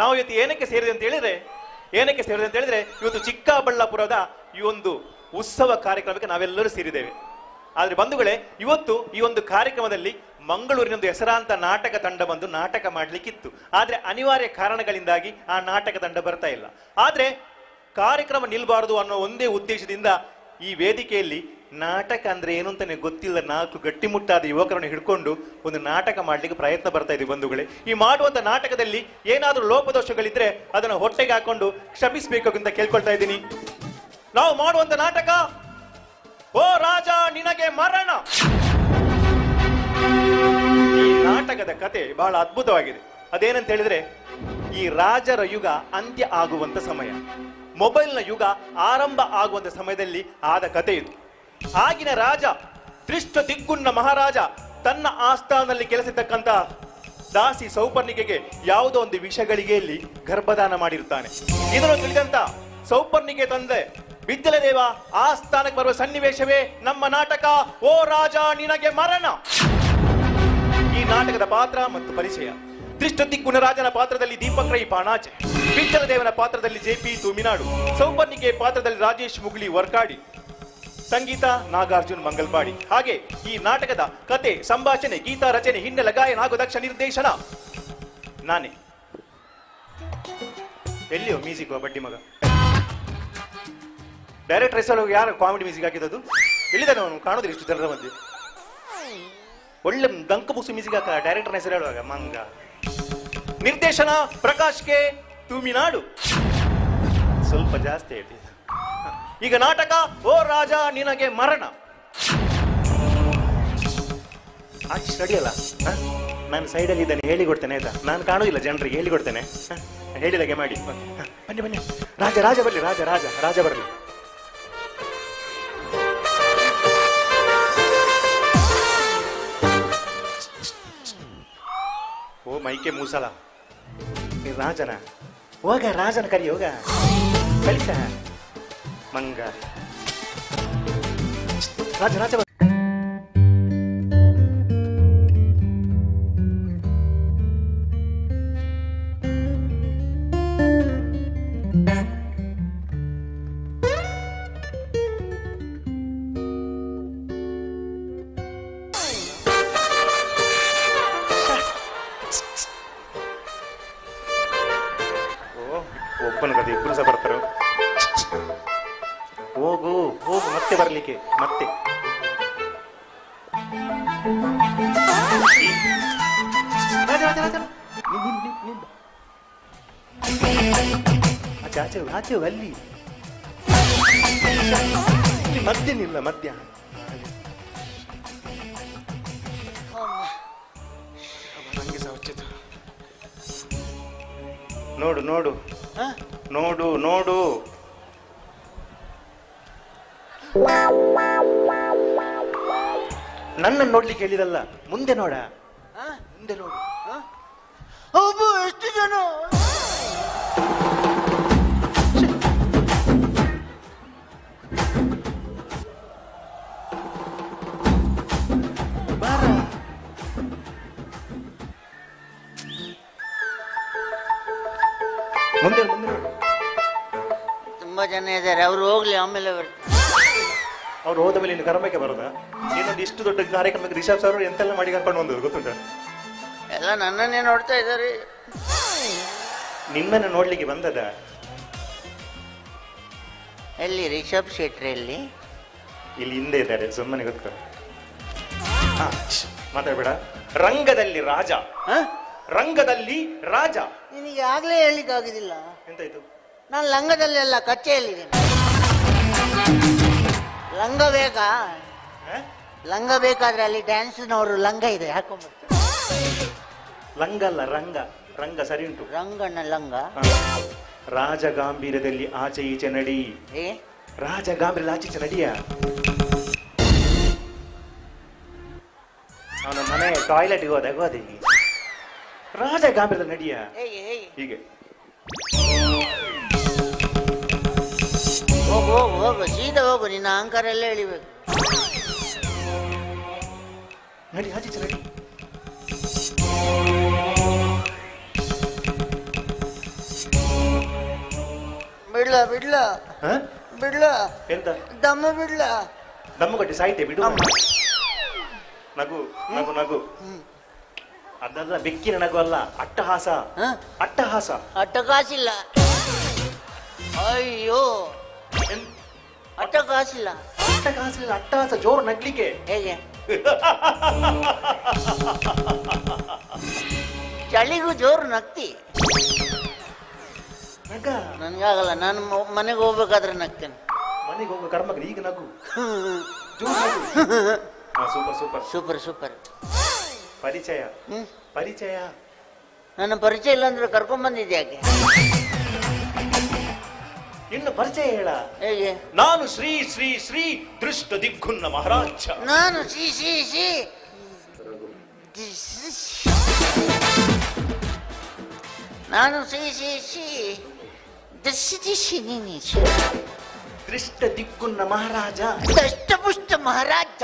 ನಾವು ಇವತ್ತು ಏನಕ್ಕೆ ಸೇರಿದೆ ಅಂತ ಹೇಳಿದ್ರೆ ಏನಕ್ಕೆ ಸೇರಿದೆ ಅಂತ ಹೇಳಿದ್ರೆ ಇವತ್ತು ಚಿಕ್ಕಬಳ್ಳಾಪುರದ ಈ ಒಂದು ಉತ್ಸವ ಕಾರ್ಯಕ್ರಮಕ್ಕೆ ನಾವೆಲ್ಲರೂ ಸೇರಿದ್ದೇವೆ ಆದ್ರೆ ಬಂಧುಗಳೇ ಇವತ್ತು ಈ ಒಂದು ಕಾರ್ಯಕ್ರಮದಲ್ಲಿ ಮಂಗಳೂರಿನ ಒಂದು ಹೆಸರಾಂತ ನಾಟಕ ತಂಡ ಬಂದು ನಾಟಕ ಮಾಡ್ಲಿಕ್ಕಿತ್ತು ಆದ್ರೆ ಅನಿವಾರ್ಯ ಕಾರಣಗಳಿಂದಾಗಿ ಆ ನಾಟಕ ತಂಡ ಬರ್ತಾ ಇಲ್ಲ ಆದ್ರೆ ಕಾರ್ಯಕ್ರಮ ನಿಲ್ಬಾರದು ಅನ್ನೋ ಒಂದೇ ಉದ್ದೇಶದಿಂದ ಈ ವೇದಿಕೆಯಲ್ಲಿ ನಾಟಕ ಅಂದ್ರೆ ಏನು ಅಂತಾನೆ ಗೊತ್ತಿಲ್ಲ ನಾಲ್ಕು ಗಟ್ಟಿಮುಟ್ಟಾದ ಯುವಕರನ್ನು ಹಿಡ್ಕೊಂಡು ಒಂದು ನಾಟಕ ಮಾಡ್ಲಿಕ್ಕೆ ಪ್ರಯತ್ನ ಬರ್ತಾ ಇದೆ ಬಂಧುಗಳೇ ಈ ಮಾಡುವಂತ ನಾಟಕದಲ್ಲಿ ಏನಾದ್ರೂ ಲೋಪದೋಷಗಳಿದ್ರೆ ಅದನ್ನು ಹೊಟ್ಟೆಗೆ ಹಾಕೊಂಡು ಕ್ಷಮಿಸಬೇಕು ಅಂತ ಕೇಳ್ಕೊಳ್ತಾ ಇದ್ದೀನಿ ನಾವು ಮಾಡುವಂತ ನಾಟಕ ಓ ರಾಜ ನಿನಗೆ ಮರಣ ಈ ನಾಟಕದ ಕತೆ ಬಹಳ ಅದ್ಭುತವಾಗಿದೆ ಅದೇನಂತ ಹೇಳಿದ್ರೆ ಈ ರಾಜರ ಯುಗ ಅಂತ್ಯ ಆಗುವಂತ ಸಮಯ ಮೊಬೈಲ್ನ ಯುಗ ಆರಂಭ ಆಗುವಂತ ಸಮಯದಲ್ಲಿ ಆದ ಕತೆ ಇದು ಆಗಿನ ರಾಜ ದೃಷ್ಟ ದಿಗ್ಗುನ್ನ ಮಹಾರಾಜ ತನ್ನ ಆಸ್ಥಾನದಲ್ಲಿ ಕೆಲಸಿರ್ತಕ್ಕಂತ ದಾಸಿ ಸೌಪರ್ಣಿಕೆಗೆ ಯಾವುದೋ ಒಂದು ವಿಷಗಳಿಗೆಯಲ್ಲಿ ಗರ್ಭದಾನ ಮಾಡಿರುತ್ತಾನೆ ಇದನ್ನು ತಿಳಿದಂತ ಸೌಪರ್ಣಿಕೆ ತಂದೆ ಬಿದ್ದಲದೇವ ಆ ಸ್ಥಾನಕ್ಕೆ ಬರುವ ಸನ್ನಿವೇಶವೇ ನಮ್ಮ ನಾಟಕ ಓ ರಾಜ ನಿನಗೆ ಮರಣ ಈ ನಾಟಕದ ಪಾತ್ರ ಮತ್ತು ಪರಿಚಯ ದೃಷ್ಟತಿ ಗುಣರಾಜನ ಪಾತ್ರದಲ್ಲಿ ದೀಪಕ್ ರೈ ಪಾಣಾಚೆ ಬಿಟ್ಟಲ ದೇವನ ಪಾತ್ರದಲ್ಲಿ ಜೆ ಪಿ ತುಮಿನಾಡು ಸೌಪರ್ಣಿಕೆ ಪಾತ್ರದಲ್ಲಿ ರಾಜೇಶ್ ಮುಗುಳಿ ವರ್ಕಾಡಿ ಸಂಗೀತ ನಾಗಾರ್ಜುನ್ ಮಂಗಲ್ಪಾಡಿ ಹಾಗೆ ಈ ನಾಟಕದ ಕತೆ ಸಂಭಾಷಣೆ ಗೀತ ರಚನೆ ಹಿನ್ನೆಲೆ ಗಾಯನ ಹಾಗೂ ದಕ್ಷ ನಿರ್ದೇಶನ ನಾನೇ ಎಲ್ಲಿಯೋ ಮ್ಯೂಸಿಕ್ ಬಡ್ಡಿ ಮಗ ಡೈರೆಕ್ಟ್ ಹೆಸರು ಯಾರು ಕಾಮಿಡಿ ಮ್ಯೂಸಿಕ್ ಹಾಕಿದದು ಎಲ್ಲಿದ್ದಾನೆ ಅವನು ಕಾಣೋದಿಲ್ಲ ಇಷ್ಟು ಜನರ ಮಧ್ಯೆ ಒಳ್ಳೆ ದಂಕ ಬುಕ್ಸು ಮ್ಯೂಸಿಕ್ ಹಾಕ ಡೈರೆಕ್ಟರ್ ಹೆಸರು ಹೇಳುವಾಗ ಮಂಗ ನಿರ್ದೇಶನ ಪ್ರಕಾಶ್ಗೆ ತುಮಿನಾಡು ಸ್ವಲ್ಪ ಜಾಸ್ತಿ ಆಯ್ತು ಇದು. ಈಗ ನಾಟಕ ಓ ರಾಜ ನಿನಗೆ ಮರಣ ಆಚೆ ಅಡಿಯಲ್ಲ ನಾನು ಸೈಡಲ್ಲಿ ಇದ್ದಾನೆ ಹೇಳಿಕೊಡ್ತೇನೆ ಆಯ್ತಾ ನಾನು ಕಾಣೋದಿಲ್ಲ ಜನರಿಗೆ ಹೇಳಿಕೊಡ್ತೇನೆ ಹ? ಹೇಳಿದಾಗೆ ಮಾಡಿ ಹ, ಬನ್ನಿ ಬನ್ನಿ ರಾಜ ರಾಜ ಬರಲಿ ರಾಜ ರಾಜ ರಾಜ ಬರಲಿ ಓ ಮೈಕೆ ಮೂಸಲ ಈ ರಾಜನ ಹೋಗ ರಾಜನ ಕರಿ ಹೋಗ ಕಲಿಸ ಮಂಗ ರಾಜ ರಾಜ ಬ- ಓ ಒಬ್ಬನ ಕತೆ ಇಬ್ರು ಸಹ ಬರ್ತಾರೆ ಹೋಗು ಹೋಗು ಮತ್ತೆ ಬರ್ಲಿಕ್ಕೆ ಮತ್ತೆ ರಾಜ, ರಾಜ, ರಾಜ. ನಿನ್- ನಿನ್- ನಿನ್- ನಿನ್ ಬಾ. ಆಚೆ ಆಚೆ ಹೋಗು, ಆಚೆ ಹೋಗು, ಅಲ್ಲಿ ಇಲ್ಲಿ ಮಧ್ಯ ನಿಲ್ಲ ಮಧ್ಯ ನಂಗೆ ಸಹ ಹುಚ್ಚಿತು. ನೋಡು ನೋಡು ಹ? ನೋಡು ನೋಡು ನನ್ನ ನೋಡ್ಲಿಕ್ಕೆ ಹೇಳಿದಲ್ಲ ಮುಂದೆ ನೋಡ ಹ? ಮುಂದೆ ನೋಡು ಹ? ಅಬ್ಬೋ ಎಷ್ಟು ಜನ ಬಾರ ಮುಂದೆ ಮುಂದೆ ನೋಡು ತುಂಬಾ ಜನ ಇದ್ದಾರೆ ಅವ್ರು ಹೋಗ್ಲಿ ಆಮೇಲೆ ಬರ್ತಾರೆ ಅವ್ರು ಹೋದ ಮೇಲೆ ಇನ್ನು ಕರ್ಮಕ್ಕೆ ಬರೋದಾ ಏನೊಂದು ಇಷ್ಟು ದೊಡ್ಡ ಕಾರ್ಯಕ್ರಮಕ್ಕೆ ರಿಷಬ್ ಸರ್ ಎಂತೆಲ್ಲ ಮಾಡಿ ಕರ್ಕೊಂಡು ಬಂದದ್ದು ಗೊತ್ತುಂಟ ಎಲ್ಲ ನನ್ನನ್ನೇ ನೋಡ್ತಾ ಇದ್ದಾರೆ ನಿನ್ನನ್ನು ನೋಡ್ಲಿಕ್ಕೆ ಬಂದದ ಎಲ್ಲಿ ರಿಷಬ್ ಶೆಟ್ರಿ ಎಲ್ಲಿ ಇಲ್ಲಿ ಹಿಂದೆ ಇದ್ದಾರೆ ಸುಮ್ಮನೆ ಗೊತ್ಕೊ ಹಾ, ಶ್ಶ್, ಮಾತಾಡ್ಬೇಡ ರಂಗದಲ್ಲಿ ರಾಜ ಹ? ರಂಗದಲ್ಲಿ ರಾಜ ನಿನಗೆ ಆಗ್ಲೇ ಹೇಳಿಕ್ಕಾಗುದಿಲ್ಲ ಎಂತಾಯ್ತು ನಾನು ಲಂಗದಲ್ಲೆಲ್ಲ ಕಚ್ಚೆಯಲ್ಲಿದ್ದೀನಿ ಲಂಗ ಬೇಕಾ ಹ? ಲಂಗ ಬೇಕಾದ್ರೆ ಅಲ್ಲಿ ಡ್ಯಾನ್ಸ್ನವರು ಲಂಗ ಇದೆ ಹಾಕೊಂಡ್ಬರ್ತಾರೆ ಲಂಗ ಅಲ್ಲ ರಂಗ ರಂಗ ಸರಿ ಉಂಟು ರಂಗಣ್ಣ ಲಂಗ ಹ. ರಾಜ ಗಾಂಭೀರ್ಯದಲ್ಲಿ ಆಚೆ ಈಚೆ ನಡಿ ಏ ರಾಜ ಗಾಂಭೀರ್ಯ ಆಚೆ ಈಚೆ ನಡಿಯ ಅವನ ಮನೆ ಟಾಯ್ಲೆಟ್ಗೆ ಹೋದಾಗ ಹೋದ ಹೀಗೆ ರಾಜ ಗಾಂಭೀರ್ಯದಲ್ಲಿ ನಡಿಯ ಹೇಗೆ ಹೇಗೆ ಹೀಗೆ ಹೋಗು ಹೋಗು ಹೋಗು ಸೀದಾ ಹೋಗು ನಿನ್ನ ಅಹಂಕಾರ ಎಲ್ಲ ಎಳಿಬೇಕು ನಡಿ ಆಚೆ ಈಚೆ ನಡಿ ಬಿಡ್ಲ ಬಿಡ್ಲ ಹ? ಬಿಡ್ಲ ಎಂತ ದಮ್ಮ ಬಿಡ್ಲ ದಮ್ಮಗಟ್ಟಿ ಸಾಹಿತ್ಯ ಬಿಡು ಅಮ್ಮ. ನಗು ನಗು ನಗು ಅದಲ್ಲ ಬೆಕ್ಕಿನ ನಗು ಅಲ್ಲ ಅಟ್ಟಹಾಸ ಹ? ಅಟ್ಟಹಾಸ ಅಟ್ಟ ಕಾಸಿಲ್ಲ ಅಯ್ಯೋ ಎನ್- ಅಟ್ಟ ಕಾಸಿಲ್ಲ ಅಟ್ಟಹಾಸ ಇಲ್ಲ, ಅಟ್ಟಹಾಸ ಜೋರು ನಗ್ಲಿಕ್ಕೆ ಹೇಗೆ ಚಳಿಗೂ ಜೋರು ನಗ್ತಿ ನಗ ನನ್ಗಾಗಲ್ಲ ನಾನು ಮ- ಮನೆಗೆ ಹೋಗ್ಬೇಕಾದ್ರೆ ನಗ್ತೇನೆ ಮನೆಗೆ ಹೋಗೋ ಕರ್ಮಗ್ರಿ ಈಗ ನಗು ಜೋರು ನಗು ಹಾ, ಸೂಪರ್ ಸೂಪರ್ ಸೂಪರ್ ಸೂಪರ್ ಪರಿಚಯ ಹ್ಮ್ ಪರಿಚಯ ನನ್ನ ಪರಿಚಯ ಇಲ್ಲ ಅಂದ್ರೆ ಕರ್ಕೊಂಡ್ ಬಂದಿದ್ದೆ ಯಾಕೆ ಇನ್ನು ಪರಿಚಯ ಹೇಳ ಹೇಗೆ ನಾನು ಶ್ರೀ ಶ್ರೀ ಶ್ರೀ ದೃಷ್ಟ ದಿಗ್ಗುನ್ನ ಮಹಾರಾಜ ನಾನು ಸಿ ಸಿ ಸಿ ನಾನು ಸಿ ಸಿ ಸಿ ದಶ ದಿಶಿ ನೀನಿ ದೃಷ್ಟ ದಿಗ್ಗುನ್ನ ಮಹಾರಾಜ ದಷ್ಟಪುಷ್ಟ ಮಹಾರಾಜ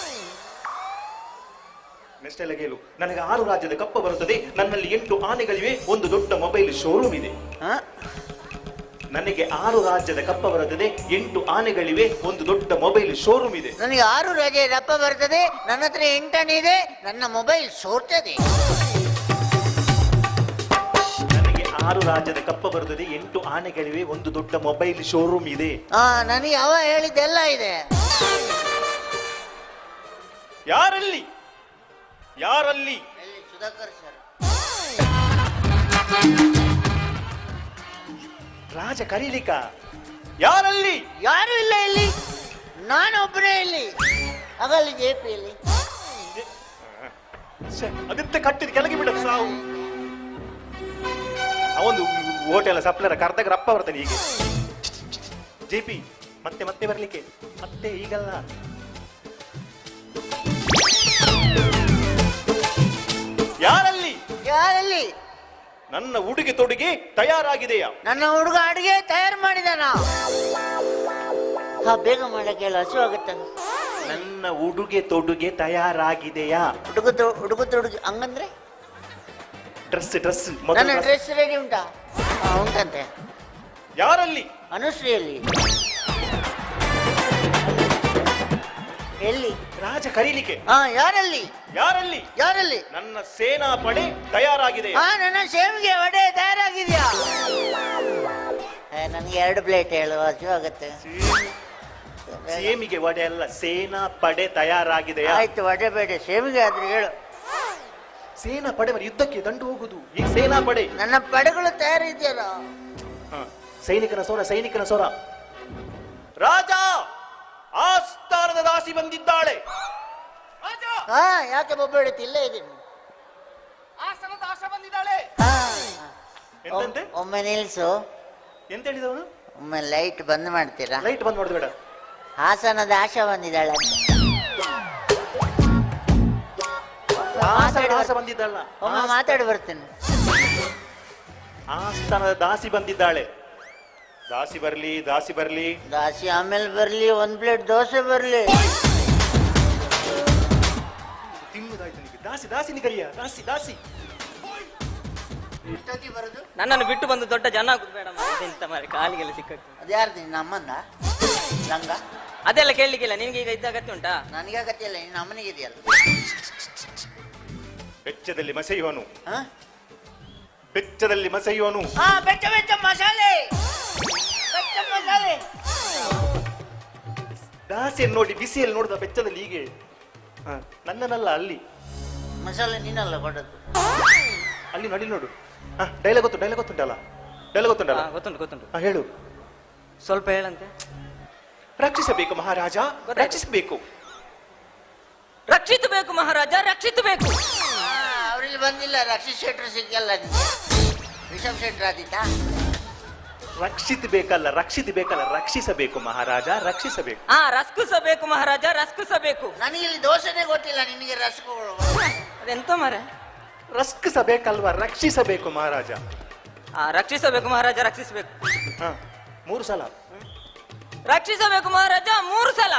ನೆಕ್ಸ್ಟ್ ಎಲ್ಲ ಕೇಳು ನನಗೆ ಆರು ರಾಜ್ಯದ ಕಪ್ಪ ಬರುತ್ತದೆ ನನ್ನಲ್ಲಿ ಎಂಟು ಆನೆಗಳಿವೆ ಒಂದು ದೊಡ್ಡ ಮೊಬೈಲ್ ಶೋರೂಮ್ ಇದೆ ಹ? ನನಗೆ ಆರು ರಾಜ್ಯದ ಕಪ್ಪ ಬರುತ್ತದೆ ಎಂಟು ಆನೆಗಳಿವೆ ಒಂದು ದೊಡ್ಡ ಮೊಬೈಲ್ ಶೋರೂಮ್ ಇದೆ ನನಗೆ ಆರು ರಜೆ ದಪ್ಪ ಬರ್ತದೆ ನನ್ನ ಹತ್ರ ಎಂಟನೇ ಇದೆ ನನ್ನ ಮೊಬೈಲ್ ಸೋರ್ತದೆ ನನಗೆ ಆರು ರಾಜ್ಯದ ಕಪ್ಪ ಬರುತ್ತದೆ ಎಂಟು ಆನೆಗಳಿವೆ ಒಂದು ದೊಡ್ಡ ಮೊಬೈಲ್ ಶೋರೂಮ್ ಇದೆ ಹಾ ನನಗೆ ಅವ ಹೇಳಿದ್ದೆಲ್ಲ ಇದೆ ಯಾರಲ್ಲಿ ಯಾರಲ್ಲಿ ಎಲ್ಲಿ ಸುಧಾಕರ್ ಸರ್ ರಾಜ ಕರೀಲಿಕ ಯಾರಲ್ಲಿ ಯಾರು ಇಲ್ಲ ಇಲ್ಲಿ ನಾನೊಬ್ಬನೇ ಇಲ್ಲಿ ಆಗಲ್ಲಿ ಜೆ ಪಿ ಇಲ್ಲಿ ಛೆ, ಅದೆಂತ ಕಟ್ಟಿದ ಕೆಳಗೆ ಬಿಡ ಸಾವು ಅವನು ಹೋಟೆಲ್ ಸಪ್ಲರ ಕರ್ದಾಗ ರಪ್ಪ ಬರ್ತಾನೆ ಹೀಗೆ ಜೆ ಪಿ ಮತ್ತೆ ಮತ್ತೆ ಬರ್ಲಿಕ್ಕೆ ಮತ್ತೆ ಈಗಲ್ಲ ಯಾರಲ್ಲಿ ಯಾರಲ್ಲಿ ನನ್ನ ಉಡುಗೆ ತೊಡುಗೆ ತಯಾರಾಗಿದೆಯಾ ನನ್ನ ಹುಡುಗ ಅಡಿಗೆ ತಯಾರು ಮಾಡಿದಾನ ಹಾ ಬೇಗ ಮಾಡಕ್ಕೆ ಹೇಳು ಹಸು ಆಗುತ್ತೆ ನನ್ನ ಉಡುಗೆ ತೊಡುಗೆ ತಯಾರಾಗಿದೆಯಾ ಹುಡುಗ ಹುಡುಗ ಹುಡುಗಿ ಹಂಗಂದ್ರೆ ಡ್ರೆಸ್ ಡ್ರೆಸ್ ನನ್ನ ಡ್ರೆಸ್ ರೆಡಿ ಉಂಟಾ ಹಾ, ಉಂಟಂತೆ ಯಾರಲ್ಲಿ ಅನುಶ್ರೀಯಲ್ಲಿ ಎಲ್ಲಿ ರಾಜ ಕರೀಲಿಕ್ಕೆ ಹಾ ಯಾರಲ್ಲಿ ಯಾರಲ್ಲಿ ಯಾರಲ್ಲಿ ನನ್ನ ಸೇನಾ ಪಡೆ ತಯಾರಾಗಿದೆಯಾ ಹಾ ನನ್ನ ಸೇವಿಗೆ ವಡೆ ತಯಾರಾಗಿದ್ಯಾ ನನಗೆ ಎರಡು ಪ್ಲೇಟ್ ಹೇಳು ಹಸು ಆಗುತ್ತೆ ಸೇಮಿಗೆ ವಡೆ ಅಲ್ಲ ಸೇನಾ ಪಡೆ ತಯಾರಾಗಿದೆಯಾ ಆಯ್ತು ವಡೆ ಬೇಡ ಸೇವಿಗೆ ಆದ್ರೆ ಹೇಳು ಸೇನಾ ಪಡೆ మరి ಯುದ್ಧಕ್ಕೆ ದಂಡು ಹೋಗುದು ಈ ಸೇನಾ ಪಡೆ ನನ್ನ ಪಡೆಗಳು ತಯಾರಿದೆಯಲ್ಲ ಹ, ಸೈನಿಕನ ಸೋರ ಸೈನಿಕನ ಸೋರ ರಾಜ ಆಸ್ಥಾನದ ದಾಸಿ ಬಂದಿದ್ದಾಳೆ ಹಾ ಯಾಕೆ ಬೊಬ್ಬ ಹಿಡಿತು ಇಲ್ಲೇ ಇದ್ದೀನಿ ಆಸ್ಥಾನದ ಆಶ ಬಂದಿದ್ದಾಳೆ ಹಾ. ಎಂತಂತೆ ಒಮ್- ಒಮ್ಮೆ ನಿಲ್ಸು ಎಂತ ಹೇಳಿದವನು ಒಮ್ಮೆ ಲೈಟ್ ಬಂದ್ ಮಾಡ್ತೀರಾ ಲೈಟ್ ಬಂದ್ ಮಾಡುದು ಬೇಡ ಹಾಸನದ ಆಶಾ ಬಂದಿದ್ದಾಳೆ ಅಂತ ಆಸ್ಥಾನದ ಆಶ ಬಂದಿದ್ದಲ್ಲ ಒಮ್ಮೆ ಮಾತಾಡಿ ಬರ್ತೇನೆ ಆಸ್ಥಾನದ ದಾಸಿ ಬಂದಿದ್ದಾಳೆ ದಾಸಿ ಬರ್ಲಿ ದಾಸಿ ಬರ್ಲಿ ದಾಸಿ ಆಮೇಲೆ ಬರ್ಲಿ ಒಂದ್ ಪ್ಲೇಟ್ ದೋಸೆ ಬರ್ಲಿ ತಿನ್ನುದಾಯ್ತು ನಿನಗೆ ದಾಸಿ ದಾಸಿನಿ ಕರಿಯ ದಾಸಿ ದಾಸಿ ಎಷ್ಟೊತ್ತಿಗೆ ಬರೋದು ನನ್ನನ್ನು ಬಿಟ್ಟು ಬಂದು ದೊಡ್ಡ ಜನ ಆಗುದು ಬೇಡ ಇದೆಂತ ಮಾರೆ ಕಾಲಿಗೆಲ್ಲ ಸಿಕ್ಕಟ್ಟು ಅದ್ಯಾರ್ದು ನಿನ್ನ ಅಮ್ಮಂದ ರಂಗ ಅದೆಲ್ಲ ಕೇಳಲಿಕ್ಕಿಲ್ಲ ನಿನ್ಗೆ ಈಗ ಇದ್ದ ಅಗತ್ಯ ಉಂಟಾ ನನಗೆ ಅಗತ್ಯ ಇಲ್ಲ ನಿನ್ನ ಅಮ್ಮನಿಗೆ ಇದೆಯಲ್ಲ ಬೆಚ್ಚದಲ್ಲಿ ಮಸೆಯುವನು ಹಾ? ಬೆಚ್ಚದಲ್ಲಿ ಮಸೆಯುವನು ಹಾ ಬೆಚ್ಚ ಬೆಚ್ಚ ಮಸಾಲೆ ಬೆಚ್ಚ ಮಸಾಲೆ ದಾಸಿಯನ್ನು ನೋಡಿ ಬಿಸಿಯಲ್ಲಿ ನೋಡಿದ ಬೆಚ್ಚದಲ್ಲಿ ಹೀಗೆ ಹ, ನನ್ನನ್ನಲ್ಲ ಅಲ್ಲಿ ಮಸಾಲೆ ನೀನಲ್ಲ ಕೊಡೋದು ಅಲ್ಲಿ ನೋಡಿ ನೋಡು ಹ ಡೈಲಾಗ್ ಗೊತ್ತು ಡೈಲಾಗ್ ಗೊತ್ತುಂಟಲ್ಲ ಡೈಲಾಗ್ ಗೊತ್ತುಂಟಲ್ಲ ಹಾ, ಗೊತ್ತುಂಟು ಗೊತ್ತುಂಟು ಹ, ಹೇಳು ಸ್ವಲ್ಪ ಹೇಳಂತೆ ರಕ್ಷಿಸಬೇಕು ಮಹಾರಾಜ ರಕ್ಷಿಸಬೇಕು ರಕ್ಷಿಸಬೇಕು ಮಹಾರಾಜ ರಕ್ಷಿಸಬೇಕು ಅವ್ರಲ್ಲಿ ಬಂದಿಲ್ಲ ರಕ್ಷಿತ್ ಶೆಟ್ರು ಸಿಕ್ಕಲ್ಲ ನಿಂಗೆ ರಿಷಬ್ ಶೆಟ್ರ್ ಆದಿತ್ತಾ ರಕ್ಷಿಸಬೇಕಲ್ಲ ರಕ್ಷಿಸಬೇಕಲ್ಲ ರಕ್ಷಿಸಬೇಕು ಮಹಾರಾಜ ರಕ್ಷಿಸಬೇಕು ಹಾ ರಸ್ಕಿಸಬೇಕು ಮಹಾರಾಜ ರಸ್ಕಿಸಬೇಕು ನನಗೆ ಇಲ್ಲಿ ದೋಸೆನೇ ಗೊತ್ತಿಲ್ಲ ನಿನಗೆ ರಸಗಳು ಅದೆಂತ ಮಾರೆ ರಕ್ಷಿಸಬೇಕಲ್ವಾ ರಕ್ಷಿಸಬೇಕು ಮಹಾರಾಜ ಹಾ ರಕ್ಷಿಸಬೇಕು ಮಹಾರಾಜ ರಕ್ಷಿಸಬೇಕು ಹ ಮೂರು ಸಲ ರಕ್ಷಿಸಬೇಕು ಮಹಾರಾಜ ಮೂರು ಸಲ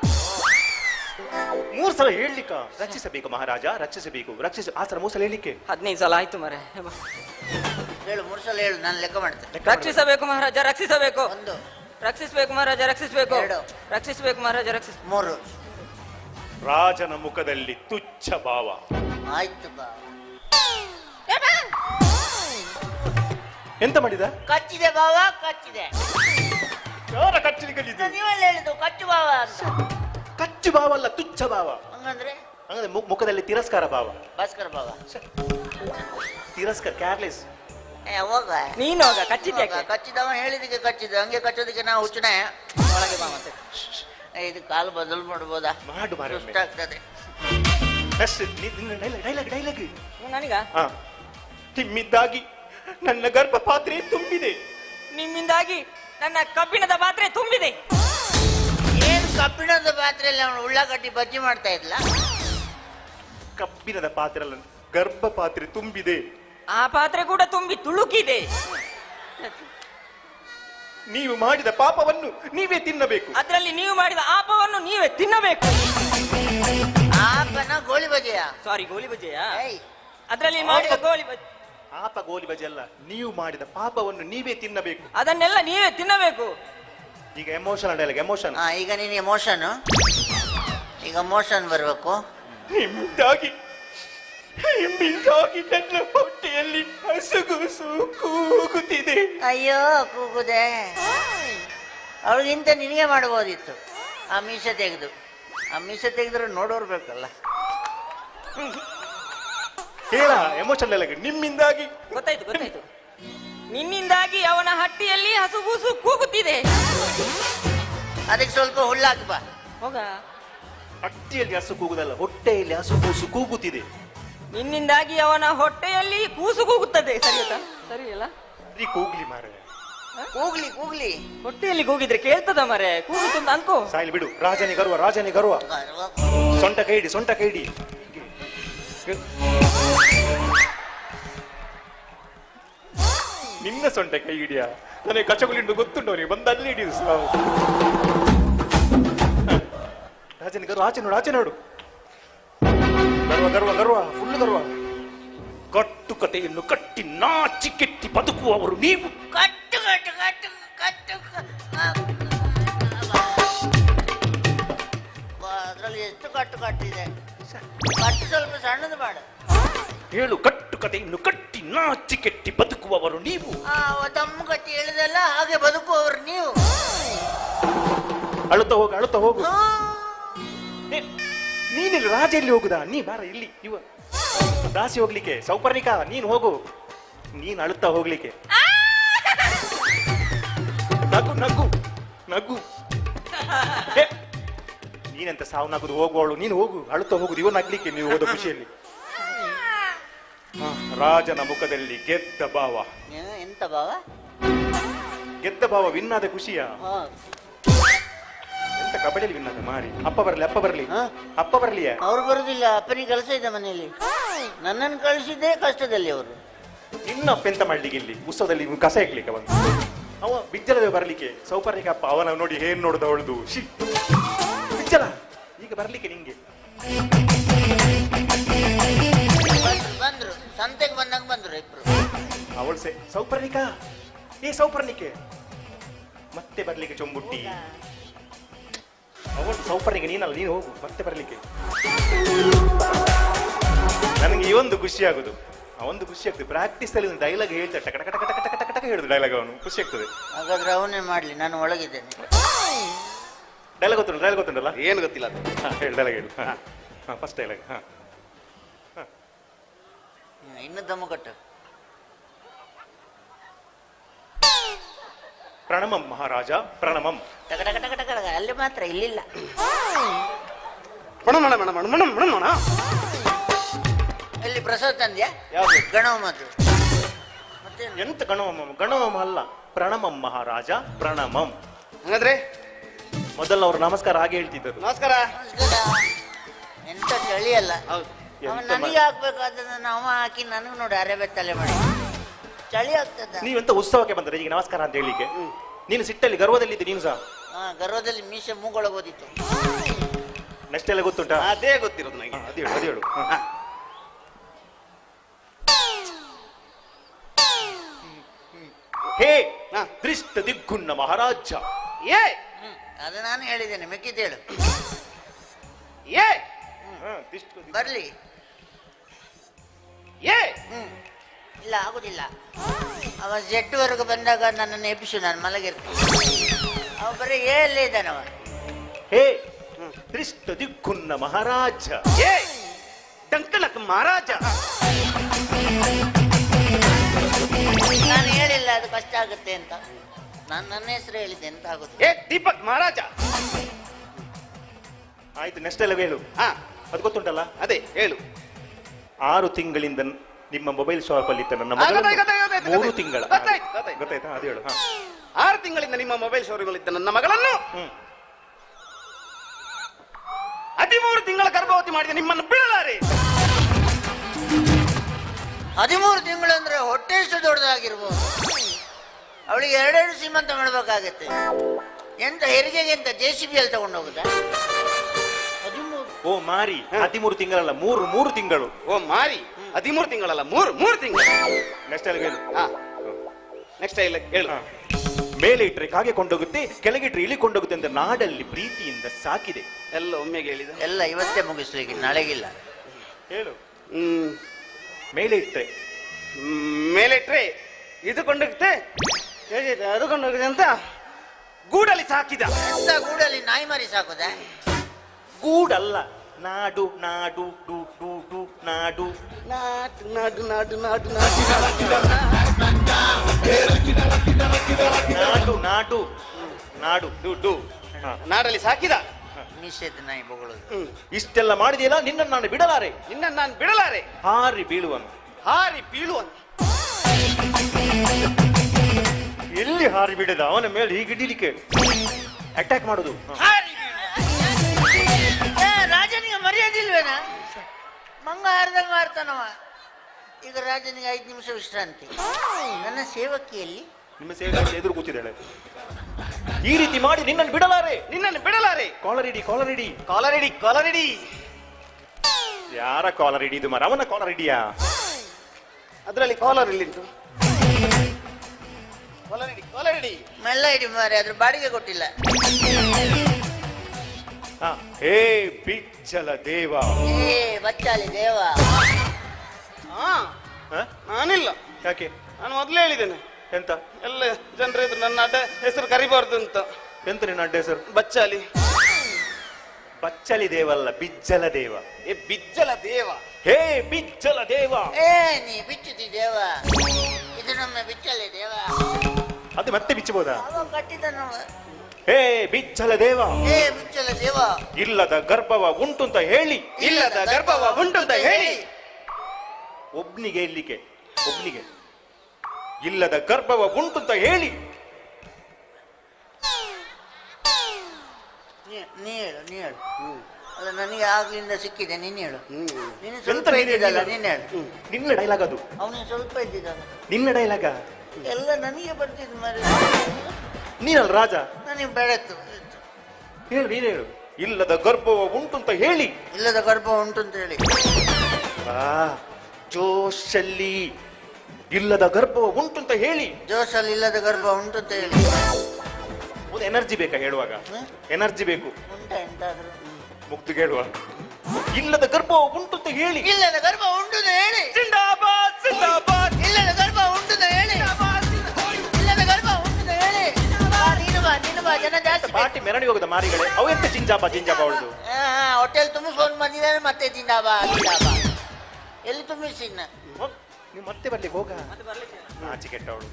ಮೂರು ಸಲ ಹೇಳಲಿಕ್ಕ ರಕ್ಷಿಸಬೇಕು ಮಹಾರಾಜ ರಕ್ಷಿಸಬೇಕು ರಕ್ಷಿಸ ಆ ಸಲ ಮೂರು ಸಲ ಹೇಳಲಿಕ್ಕೆ ಹದಿನೈದು ಸಲ ಆಯ್ತು ಮಾರೆ ಹೇಳು ಮೂರು ಸಲ ಹೇಳು ನಾನು ಲೆಕ್ಕ ಮಾಡ್ತೇನೆ ರಕ್ಷಿಸಬೇಕು ಮಹಾರಾಜ ರಕ್ಷಿಸಬೇಕು ಒಂದು ರಕ್ಷಿಸಬೇಕು ಮಹಾರಾಜ ರಕ್ಷಿಸಬೇಕು ಎರಡು. ರಕ್ಷಿಸಬೇಕು ಮಹಾರಾಜ ರಕ್ಷಿಸ ಮೂರು ರಾಜನ ಮುಖದಲ್ಲಿ ತುಚ್ಛ ಭಾವ ಆಯ್ತು ಬಾ ಎಂತ ಮಾಡಿದ ಕಚ್ಚಿದೆ ಬಾವ ಕಚ್ಚಿದೆ ಯಾರ ಕಚ್ಚಲಿಕ್ಕೆ ನೀವೆಲ್ಲ ಹೇಳಿದ್ದು ಕಚ್ಚು ಬಾವ ಅಂತ ಕಚ್ಚು ಭಾವ ಅಲ್ಲ ತುಚ್ಛ ಭಾವ ಹಂಗಂದ್ರೆ ಅಂದ್ರೆ ಮು- ಮುಖದಲ್ಲಿ ತಿರಸ್ಕಾರ ಭಾವ ಭಾಸ್ಕರ್ ಬಾವ ತಿರಸ್ಕಾರ ಕ್ಯಾರ್ಲೆಸ್ ಏ ಹೋಗ ನೀನು ಹೋಗ ಕಚ್ಚಿದ್ಯಾಕೆ ಹೋಗ, ಕಚ್ಚಿದವ ಹೇಳಿದಕ್ಕೆ ಕಚ್ಚಿದ ಹಂಗೆ ಕಚ್ಚೋದಕ್ಕೆ ನಾವು ಹುಚ್ಚುನೆ ಒಳಗೆ ಬಾ ಮತ್ತೆ ಏ, ಇದು ಕಾಲು ಬದಲು ಮಾಡ್ಬೋದಾ ಮಾಡು ಮಾರ್ರೆ ಒಮ್ಮೆ. ಸುಸ್ತಾಗ್ತದೆ ಡೈಲಾಗ್ ಡೈಲಾಗ್ ಹ್ಮ್, ನನಗ ಹಾ ತಿಮ್ಮಿದ್ದಾಗಿ ನನ್ನ ಗರ್ಭ ಪಾತ್ರೆ ತುಂಬಿದೆ ನಿಮ್ಮಿಂದಾಗಿ ನನ್ನ ಕಬ್ಬಿಣದ ಪಾತ್ರೆ ತುಂಬಿದೆ ಏನು ಕಬ್ಬಿಣದ ಪಾತ್ರೆಯಲ್ಲಿ ಅವನು ಉಳ್ಳಾಗಡ್ಡಿ ಬಜ್ಜಿ ಮಾಡ್ತಾ ಇದ್ಲ ಕಬ್ಬಿಣದ ಪಾತ್ರೆ ಅಲ್ಲ ಗರ್ಭ ಪಾತ್ರೆ ತುಂಬಿದೆ ಆ ಪಾತ್ರೆ ಕೂಡ ತುಂಬಿ ತುಳುಕಿದೆ ನೀವು ಮಾಡಿದ ಪಾಪವನ್ನು ನೀವೇ ತಿನ್ನಬೇಕು ಅದರಲ್ಲಿ ನೀವು ಮಾಡಿದ ಆಪವನ್ನು ನೀವೇ ತಿನ್ನಬೇಕು ಆಪನ ಗೋಳಿ ಬಜೆಯ ಸಾರಿ ಗೋಲಿ ಬಜ್ಜೆಯ ಏಯ್ ಅದರಲ್ಲಿ ಮಾಡಿದ ಗೋಲಿ ಬಜ್ಜೆ ಪಾಪ ಗೋಲಿ ಬಜೆ ಅಲ್ಲ ನೀವು ಮಾಡಿದ ಪಾಪವನ್ನು ನೀವೇ ತಿನ್ನಬೇಕು ಅದನ್ನೆಲ್ಲ ನೀವೇ ತಿನ್ನಬೇಕು ಈಗ ಎಮೋಷನಲ್ ಡೈಲಾಗ್ ಎಮೋಷನ್ ಹಾ ಈಗ ನೀನು ಎಮೋಷನ್ ಈಗ ಮೋಷನ್ ಬರಬೇಕು ನಿಮ್ಮಿಂದಾಗಿ ನಿಮ್ಮಿಂದಾಗಿ ನನ್ನ ಹೊಟ್ಟೆಯಲ್ಲಿ ಹಸುಗುಸು ಕೂಗುತ್ತಿದೆ ಅಯ್ಯೋ ಕೂಗುದೆ ಅವಳಿಗಿಂತ ನಿನಗೆ ಮಾಡ್ಬೋದಿತ್ತು ಆ ಮೀಸೆ ತೆಗೆದು ಆ ಮೀಸೆ ತೆಗೆದ್ರೆ ನೋಡೋರು ಬೇಕಲ್ಲ ಹೇಳ ಎಮೋಷನಲ್ ಡೈಲಾಗ್ ನಿಮ್ಮಿಂದಾಗಿ ಗೊತ್ತಾಯ್ತು ಗೊತ್ತಾಯ್ತು ನಿನ್ನಿಂದಾಗಿ ಅವನ ಹಟ್ಟಿಯಲ್ಲಿ ಹಸುಗೂಸು ಕೂಗುತ್ತಿದೆ ಅದಕ್ಕೆ ಸ್ವಲ್ಪ ಹುಲ್ಲಾಕಿ ಬಾ ಹೋಗ ಹಟ್ಟಿಯಲ್ಲಿ ಹಸು ಕೂಗುದಲ್ಲ ಹೊಟ್ಟೆಯಲ್ಲಿ ಹಸು ಕೂಸು ಕೂಗುತ್ತಿದೆ ನಿನ್ನಿಂದಾಗಿ ಅವನ ಹೊಟ್ಟೆಯಲ್ಲಿ ಕೂಸು ಕೂಗುತ್ತದೆ ಸರಿಯತಾ ಸರಿ ಅಲ್ಲ ಈ ಕೂಗ್ಲಿ ಮಾರ ಕೂಗ್ಲಿ ಕೂಗ್ಲಿ ಹೊಟ್ಟೆಯಲ್ಲಿ ಕೂಗಿದ್ರೆ ಕೇಳ್ತದ ಮರೆ ಕೂಗುತ್ತು ಅಂತ ಅನ್ಕೋ ಸಾಯಿಲ್ ಬಿಡು ರಾಜನಿ ಗರ್ವ ರಾಜನಿ ಗರ್ವ ಗರ್ವ ಸೊಂಟ ಕೈಡಿ ಸೊಂಟ ಕೈಡಿ ನಿನ್ನ ಸೊಂಟ ಕೈ ಹಿಡಿಯ ನನಗೆ ಕಚಗುಲಿಂಡು ಗೊತ್ತುಂಟು ಅವನಿಗೆ ಬಂದು ಅಲ್ಲಿ ಹಿಡಿದು ಸಾವು ರಾಜನಿ ಗರ್ವ ಆಚೆ ನೋಡು ಆಚೆ ನೋಡು ಗರ್ವ ಗರ್ವ ಗರ್ವ ಫುಲ್ ಗರ್ವ ಕಟ್ಟು ಕತೆಯನ್ನು ಕಟ್ಟಿ ನಾಚಿ ಕೆಟ್ಟಿ ಬದುಕುವವರು ನೀವು ಕಟ್ಟು ಕಟ್ಟು ಕಟ್ಟು ಕಟ್ಟು ಅದರಲ್ಲಿ ಎಷ್ಟು ಕಟ್ಟು ಕಟ್ಟಿದೆ ಕಟ್ಟು ಸ್ವಲ್ಪ ಸಣ್ಣದು ಮಾಡು ಹೇಳು ಕಟ್ಟು ಕತೆಯನ್ನು ಕಟ್ಟಿ ನಾಚಿ ಕೆಟ್ಟಿ ಬದುಕುವವರು ನೀವು ಆ ದಮ್ಮು ಕಟ್ಟಿ ಹೇಳಿದೆಲ್ಲ ಹಾಗೆ ಬದುಕುವವರು ನೀವು ಅಳುತ್ತಾ ಹೋಗು ಅಳುತ್ತಾ ಹೋಗು ಹಾ. ಏ, ನೀನಿಲ್ಲಿ ರಾಜ ಎಲ್ಲಿ ಹೋಗುದಾ ನೀ ಬಾರ ಇಲ್ಲಿ ಇವ ದಾಸಿ ಹೋಗ್ಲಿಕ್ಕೆ ಸೌಪರ್ಣಿಕ ನೀನು ಹೋಗು ನೀನ್ ಅಳುತ್ತಾ ಹೋಗ್ಲಿಕ್ಕೆ ನಗು ನಗು ನಗು ಏ, ನೀನೆಂತ ಸಾವು ನಗುದು ಹೋಗುವವಳು ನೀನು ಹೋಗು ಅಳುತ್ತಾ ಹೋಗುದು ಇವನ್ ನಗ್ಲಿಕ್ಕೆ ನೀವು ಹೋದ ಖುಷಿಯಲ್ಲಿ ಹ, ರಾಜನ ಮುಖದಲ್ಲಿ ಗೆದ್ದ ಭಾವ ಏನು ಎಂತ ಬಾವ ಗೆದ್ದ ಭಾವ ವಿನ್ನಾದ ಖುಷಿಯ ಹಾ. ಎಂತ ಕಬಡ್ಡಿಯಲ್ಲಿ ವಿನ್ನಾದ ಮಾರಿ ಅಪ್ಪ ಬರ್ಲಿ ಅಪ್ಪ ಬರ್ಲಿ ಹ? ಅಪ್ಪ ಬರ್ಲಿಯಾ ಅವ್ರು ಬರುದಿಲ್ಲ ಅಪ್ಪನಿಗೆ ಕೆಲಸ ಇದೆ ಮನೆಯಲ್ಲಿ ನನ್ನನ್ನು ಕಳಿಸಿದ್ದೇ ಕಷ್ಟದಲ್ಲಿ ಅವರು ನಿನ್ನ ಅಪ್ಪ ಎಂತ ಮಾಡ್ಲಿಕ್ಕೆ ಇಲ್ಲಿ ಉತ್ಸವದಲ್ಲಿ ಇವ್ನು ಕಸ ಇಕ್ಲಿಕ್ಕೆ ಬಂದು ಅವ ಬಿಜ್ಜಲವೇ ಬರ್ಲಿಕ್ಕೆ ಸೌಪರ್ಣಿಕ ಅಪ್ಪ ಅವನ ನೋಡಿ ಏನ್ ನೋಡುದ ಅವಳದು ಶಿ ಬಿಜ್ಜಲ ಈಗ ಬರ್ಲಿಕ್ಕೆ ನಿಂಗೆ ಬಂದ್ರು ಬಂದ್ರು ಸಂತೆಗೆ ಬಂದಾಗ ಬಂದ್ರು ಇಬ್ರು ಅವಳು ಸೆ ಸೌಪರ್ಣಿಕ ಏ ಸೌಪರ್ಣಿಕೆ ಮತ್ತೆ ಬರ್ಲಿಕ್ಕೆ ಚೊಂಬುಟ್ಟಿ ಅವಳು ಸೌಪರ್ಣಿಕೆ ನೀನಲ್ಲ ನೀನು ಹೋಗು ಮತ್ತೆ ಬರ್ಲಿಕ್ಕೆ ನನಗೆ ಈ ಒಂದು ಖುಷಿ ಆಗುದು ಆ ಒಂದು ಖುಷಿ ಆಗ್ತದೆ ಪ್ರಾಕ್ಟೀಸ್ ಅಲ್ಲಿ ಒಂದು ಡೈಲಾಗ್ ಹೇಳ್ತಾ ಟಕ ಟಕ ಟಕ ಟಕ ಟಕ ಟಕ ಹೇಳುದು ಡೈಲಾಗ್ ಅವನು ಖುಷಿ ಆಗ್ತದೆ ಹಾಗಾದ್ರೆ ಅವನೇ ಮಾಡ್ಲಿ ನಾನು ಒಳಗಿದ್ದೇನೆ ಡೈಲಾಗ್ ಗೊತ್ತುಂಟು ಡೈಲಾಗ್ ಗೊತ್ತುಂಟಲ್ಲ ಏನು ಗೊತ್ತಿಲ್ಲ ಅದು ಹಾ, ಹೇಳು ಡೈಲಾಗ್ ಹೇಳು ಹಾ ಹಾ ಫಸ್ಟ್ ಡೈಲಾಗ್ ಹಾ ಹ್ಮ್, ಇನ್ನು ದಮ್ಮು ಕಟ್ಟು ಪ್ರಣಮಂ ಮಹಾರಾಜ ಪ್ರಣಮಂ ಟಕ ಟಕ ಟಕ ಟಕ ಟಕ ಅಲ್ಲಿ ಮಾತ್ರ ಇಲ್ಲಿಲ್ಲ ಮಣ ಮಣ ಮಣ ಮಣ ಮಣ ಮಣ ಮಣ ಎಲ್ಲಿ ಪ್ರಸಾದ ತಂದ್ಯಾ ಯಾವ್ದು? ಗಣವ ಮದ್ದು ಮತ್ತೆ ಎಂತ ಗಣವಮ ಗಣವಮ ಅಲ್ಲ ಪ್ರಣಮಂ ಮಹಾರಾಜ ಪ್ರಣಮಂ ಹಂಗಾದ್ರೆ ಮೊದಲು ಅವರು ನಮಸ್ಕಾರ ಹಾಗೆ ಹೇಳ್ತಿದ್ದರು ನಮಸ್ಕಾರ ಎಂತ ಚಳಿ ಅಲ್ಲ ಹೌದು ಅವ ಎಂತ ನನಗೆ ಹಾಕ್ಬೇಕಾದನ್ನ ಅವ ಹಾಕಿ ನನಗೂ ನೋಡಿ ಅರೆ ತಲೆ ಮಾಡಿ ಚಳಿ ಆಗ್ತದ ನೀವೆಂತ ಉತ್ಸವಕ್ಕೆ ಬಂದ್ರೆ ಈಗ ನಮಸ್ಕಾರ ಅಂತ ಹೇಳಿಕ್ಕೆ ನೀನು ಸಿಟ್ಟಲ್ಲಿ ಗರ್ವದಲ್ಲಿದ್ದೆ ನೀನು ಸಹ ಹಾ ಗರ್ವದಲ್ಲಿ ಮೀಸೆ ಮೂಗೊಳಗೋದಿತ್ತು ನೆಕ್ಸ್ಟ್ ಎಲ್ಲ ಗೊತ್ತುಂಟಾ ಅದೇ ಗೊತ್ತಿರೋದು ನನಗೆ ಅದೇ ಹೇಳು ಅದೇ ಹೇಳು ಹಾ. ಹೇ ಹಾ. ದೃಷ್ಟ ದಿಗ್ಗುನ್ನ ಮಹಾರಾಜ ಏ ಹ್ಮ್ ಅದು ನಾನು ಹೇಳಿದ್ದೇನೆ ಮಿಕ್ಕಿದ್ದೇಳು ಏ ಹಾ, ದಿಷ್ಟ ದಿಗ್- ಬರ್ಲಿ ಏ ಹ್ಮ್ ಇಲ್ಲ ಆಗುದಿಲ್ಲ ಅವ ಜೆಡ್ವರೆಗೂ ಬಂದಾಗ ನನ್ನನ್ನು ಎಬ್ಬಿಸು ನಾನು ಮಲಗಿರ್ತೇನೆ ಅವ ಬರೀ ಏಲ್ಲೇ ಇದ್ದಾನವ ಹೇ ದೃಷ್ಟ ದಿಗ್ಗುನ್ನ ಮಹಾರಾಜ ಏ ಡಂಕನಕ್ ಮಹಾರಾಜ ನಾನು ಹೇಳಿಲ್ಲ ಅದು ಕಷ್ಟ ಆಗುತ್ತೆ ಅಂತ ನಾನು ನನ್ನ ಹೆಸರು ಹೇಳಿದ್ದೆ ಅಂತ ಆಗುದು ಏ ದೀಪಕ್ ಮಹಾರಾಜ ಆಯ್ತು ನೆಕ್ಸ್ಟ್ ಎಲ್ಲ ಹೇಳು ಹಾ ಅದು ಗೊತ್ತುಂಟಲ್ಲ ಅದೇ ಹೇಳು ಆರು ತಿಂಗಳಿಂದ ನಿಮ್ಮ ಮೊಬೈಲ್ ಶಾಪ್ ಅಲ್ಲಿ ಇತ್ತ ನನ್ನ ಆ, ಮಗಳನ್ನು ಗೊತ್ತಾಯ್ತು, ಗೊತ್ತಾಯ್ತು, ಗೊತ್ತಾಯ್ತು, ಮೂರು ಗೊತ್ತಾಯ್ತು. ತಿಂಗಳ ಗೊತ್ತಾಯ್ತು, ಗೊತ್ತಾಯ್ತು. ಗೊತ್ತಾಯ್ತಾ ಅದು ಹೇಳು ಹಾ. ಆರು ತಿಂಗಳಿಂದ ನಿಮ್ಮ ಮೊಬೈಲ್ ಶೋರೂಮ್ ಇದ್ದ ನನ್ನ ಮಗಳನ್ನು ಹ್ಮ್ ಹದಿಮೂರು ತಿಂಗಳ ಗರ್ಭವತಿ ಮಾಡಿದ ನಿಮ್ಮನ್ನು ಬಿಡಲಾರೆ ಹದಿಮೂರು ತಿಂಗಳು ಅಂದ್ರೆ ಹೊಟ್ಟೆ ಎಷ್ಟು ದೊಡ್ಡದಾಗಿರ್ಬೋದು ಅವಳಿಗೆ ಎರಡೆರಡು ಸೀಮಂತ ಮಾಡಬೇಕಾಗತ್ತೆ ಎಂತ ಹೆರಿಗೆಗೆ ಎಂತ ಜೆ ಸಿ ಬಿ ಅಲ್ಲಿ ತಗೊಂಡು ಹೋಗುದಾ ಹದಿಮೂರು ಓ ಮಾರಿ ಹದಿಮೂರು ತಿಂಗಳಲ್ಲ ಮೂರು ಮೂರು ತಿಂಗಳು ಓ ಮಾರಿ ಹದಿಮೂರು ತಿಂಗಳಲ್ಲ ಮೂರು ಮೂರು ತಿಂಗಳು ನೆಕ್ಸ್ಟ್ ಎಲ್ಲ ಹೇಳು ಹಾ ನೆಕ್ಸ್ಟ್ ಇಲ್ಲ ಹೇಳು ಹಾ. ಮೇಲೆ ಇಟ್ರೆ ಕಾಗೆ ಕೊಂಡೋಗುತ್ತೆ ಕೆಳಗಿಟ್ರೆ ಇಳಿ ಕೊಂಡೋಗುತ್ತೆ ಅಂತ ನಾಡಲ್ಲಿ ಪ್ರೀತಿಯಿಂದ ಸಾಕಿದೆ ಎಲ್ಲ ಒಮ್ಮೆಗೆ ಹೇಳಿದ ಎಲ್ಲ ಇವತ್ತೇ ಮುಗಿಸ್ಲಿಕ್ಕೆ ನಾಳೆಗಿಲ್ಲ ಹೇಳು ಹ್ಮ್ ಮೇಲೆ ಇಟ್ರೆ ಮ್, ಮೇಲಿಟ್ರೆ ಇದು ಕೊಂಡೋಗುತ್ತೆ ಹೇಳಿದೆ ಅದು ಕೊಂಡೋಗಿದೆ ಅಂತ ಗೂಡಲ್ಲಿ ಸಾಕಿದ ಎಂತ ಗೂಡಲ್ಲಿ ನಾಯಿ ಮರಿ ಸಾಕುದಾ ಗೂಡಲ್ಲ ನಾಡು ನಾಡು ಡು ಡು ಡು ನಾಡು ನಾಡು ನಾಡು ನಾಡು ನಾಡು ನಾಡು ನಾಡು ನಾಡು ನಾಡು ಡು ಡು ಹಾ. ನಾಡಲ್ಲಿ ಸಾಕಿದ ನಿಷೇಧ ನಾಯಿ ಬೊಗಳೋದು ಹ್ಮ್ ಇಷ್ಟೆಲ್ಲ ಮಾಡಿದೆಯಲ್ಲ ನಿನ್ನನ್ನು ನಾನು ಬಿಡಲಾರೆ ನಿನ್ನ ನಾನು ಬಿಡಲಾರೆ ಹಾರಿ ಬೀಳುವನು ಹಾರಿ ಬೀಳುವಂತ ಎಲ್ಲಿ ಹಾರಿ ಬಿಡದ ಅವನ ಮೇಲೆ ಹೀಗೆ ಹಿಡಿಲಿಕ್ಕೆ ಅಟ್ಯಾಕ್ ಮಾಡುದು ಹ. ಏ, ರಾಜನಿಗೆ ಮರ್ಯಾದಿಲ್ವೇನ ಮಂಗ ಹಾರ್ದಂಗ ಹಾರ್ತಾನವ ಈಗ ರಾಜನಿಗೆ ಐದು ನಿಮಿಷ ವಿಶ್ರಾಂತಿ ನನ್ನ ಸೇವಕಿಯಲ್ಲಿ ನಿಮ್ಮ ಸೇವೆ ಎದುರು ಕೂತಿದ್ದಾಳೆ ಈ ರೀತಿ ಮಾಡಿ ನಿನ್ನನ್ನು ಬಿಡಲಾರೆ ನಿನ್ನನ್ನು ಬಿಡಲಾರೆ ಕಾಲರ್ ಇಡಿ ಕಾಲರ್ ಇಡಿ ಕಾಲರ್ ಇಡಿ ಕಾಲರ್ ಇಡಿ ಯಾರ ಕಾಲರ್ ಇಡಿ ಇದು ಮರ ಅವನ ಕಾಲರ್ ಇಡಿಯಾ ಅದರಲ್ಲಿ ಕಾಲರ್ ಇಲ್ಲಿಂಟು ಕಾಲರ್ ಇಡಿ ಕಾಲರ್ ಇಡಿ ಮೆಲ್ಲ ಇಡಿ ಮಾರೆ ಅದ್ರ ಬಾಡಿಗೆ ಕೊಟ್ಟಿಲ್ಲ ಹ. ಹೇ ಬಿಚ್ಚಲ ದೇವ ಏ ಬಚ್ಚಾಲಿ ದೇವ ಹಾ ಹ? ನಾನಿಲ್ಲ ಯಾಕೆ ನಾನು ಮೊದಲೇ ಹೇಳಿದ್ದೇನೆ ಎಂತ ಎಲ್ಲ ಜನರು ಇದ್ರು ನನ್ನ ಅಡ್ಡ ಹೆಸರು ಕರಿಬಾರ್ದು ಅಂತ ಎಂತ ನಿನ್ನ ಅಡ್ಡ ಹೆಸರು ಬಚ್ಚಾಲಿ ಬಚ್ಚಲಿ ದೇವಲ್ಲ ಬಿಜ್ಜಲ ದೇವ ಏ ಬಿಜ್ಜಲ ದೇವ ಹೇ ಬಿಜ್ಜಲ ದೇವ ಏ ನೀ ಬಿಚ್ಚುತ್ತಿ ದೇವ ಇದು ನಮ್ಮ ಬಿಚ್ಚಲಿ ದೇವ ಅದು ಮತ್ತೆ ಬಿಚ್ಚಬಹುದಾ ಅವ ಕಟ್ಟಿದ ನಮ್ಮ ಹೇ ಬಿಚ್ಚಲ ದೇವ ಏ ಬಿಚ್ಚಲ ದೇವ ಇಲ್ಲದ ಗರ್ಭವ ಉಂಟು ಅಂತ ಹೇಳಿ ಇಲ್ಲದ ಗರ್ಭವ ಉಂಟು ಅಂತ ಹೇಳಿ ಒಬ್ನಿಗೆ ಇಲ್ಲಿಗೆ ಒಬ್ನಿಗೆ ಇಲ್ಲದ ಗರ್ಭವ ಉಂಟು ಅಂತ ಹೇಳಿ ನೀ- ನೀ ಹೇಳು ನೀ ಹೇಳು ಅಲ್ಲ ನನಗೆ ಆಗ್ಲಿಂದ ಸಿಕ್ಕಿದೆ ನೀನು ಹೇಳು ನೀನು ಎಂತ ಸ್ವಲ್ಪ ನೀನು ಇದ್ದಿದ್ದಲ್ಲ ಹೇಳಿದ್ದು? ನೀನು ಹೇಳು ನಿನ್ನ ಡೈಲಾಗ್ ಅದು ಅವನಿಗೆ ಸ್ವಲ್ಪ ಇದ್ದಿದ್ದಲ್ಲ ನಿನ್ನ ಡೈಲಾಗ ಎಲ್ಲ ನನಗೆ ಬರ್ತಿದ್ದು ಮಾರೆ ನೀನಲ್ಲ ರಾಜ ನನಗೆ ಬೆಳೆತು ಹೇಳು ನೀನು ಹೇಳು ಇಲ್ಲದ ಗರ್ಭವ ಉಂಟು ಅಂತ ಹೇಳಿ ಇಲ್ಲದ ಗರ್ಭ ಉಂಟು ಅಂತ ಹೇಳಿ ಆ ಜೋಶಲ್ಲಿ ಇಲ್ಲದ ಗರ್ಭವ ಉಂಟು ಅಂತ ಹೇಳಿ ಜೋಶಲ್ಲಿ ಇಲ್ಲದ ಗರ್ಭ ಉಂಟು ಅಂತ ಹೇಳಿ ಒಂದು ಎನರ್ಜಿ ಬೇಕಾ ಹೇಳುವಾಗ ಹ್ಮ್? ಎನರ್ಜಿ ಬೇಕು ಉಂಟ ಎಂತಾದ್ರು ಮುಕ್ತು ಹೇಳುವ ಇಲ್ಲದ ಗರ್ಭವ ಉಂಟು ಅಂತ ಹೇಳಿ ಇಲ್ಲದ ಗರ್ಭ ಉಂಟು ಅಂತ ಹೇಳಿ ಜಿಂದಾಬಾದ್ ಜಿಂದಾಬಾದ್ ಇಲ್ಲದ ಗರ್ಭ ಉಂಟು ಅಂತ ಹೇಳಿ ಇಲ್ಲದ ಗರ್ಭ ಉಂಟು ಅಂತ ಹೇಳಿ ಬಾ, ನೀನು ಬಾ ನೀನು ಬಾ ಜನ ಜಾಸ್ತಿ ಬೇಕು. ಪಾರ್ಟಿ ಮೆರವಣಿಗೆ ಹೋಗದ ಮಾರಿಗಳೇ ಅವು ಎಂತ ಜಿಂಜಾಬ ಜಿಂಜಾಬ ಅವಳದು ಆ, ಆ, ಹೋಟೆಲ್ ತುಂಬಿಸ್ಕೊಂಡು ಬಂದಿದ್ದಾನೆ ಮತ್ತೆ ತಿಂದಾಬಾ ತಿಂದಾಬಾ ಎಲ್ಲಿ ತುಂಬಿಸಿನ ನೀವು ಮತ್ತೆ ಬರ್ಲಿಕ್ಕೆ ಹೋಗ ಆಚೆ ಕೆಟ್ಟ ಅವಳು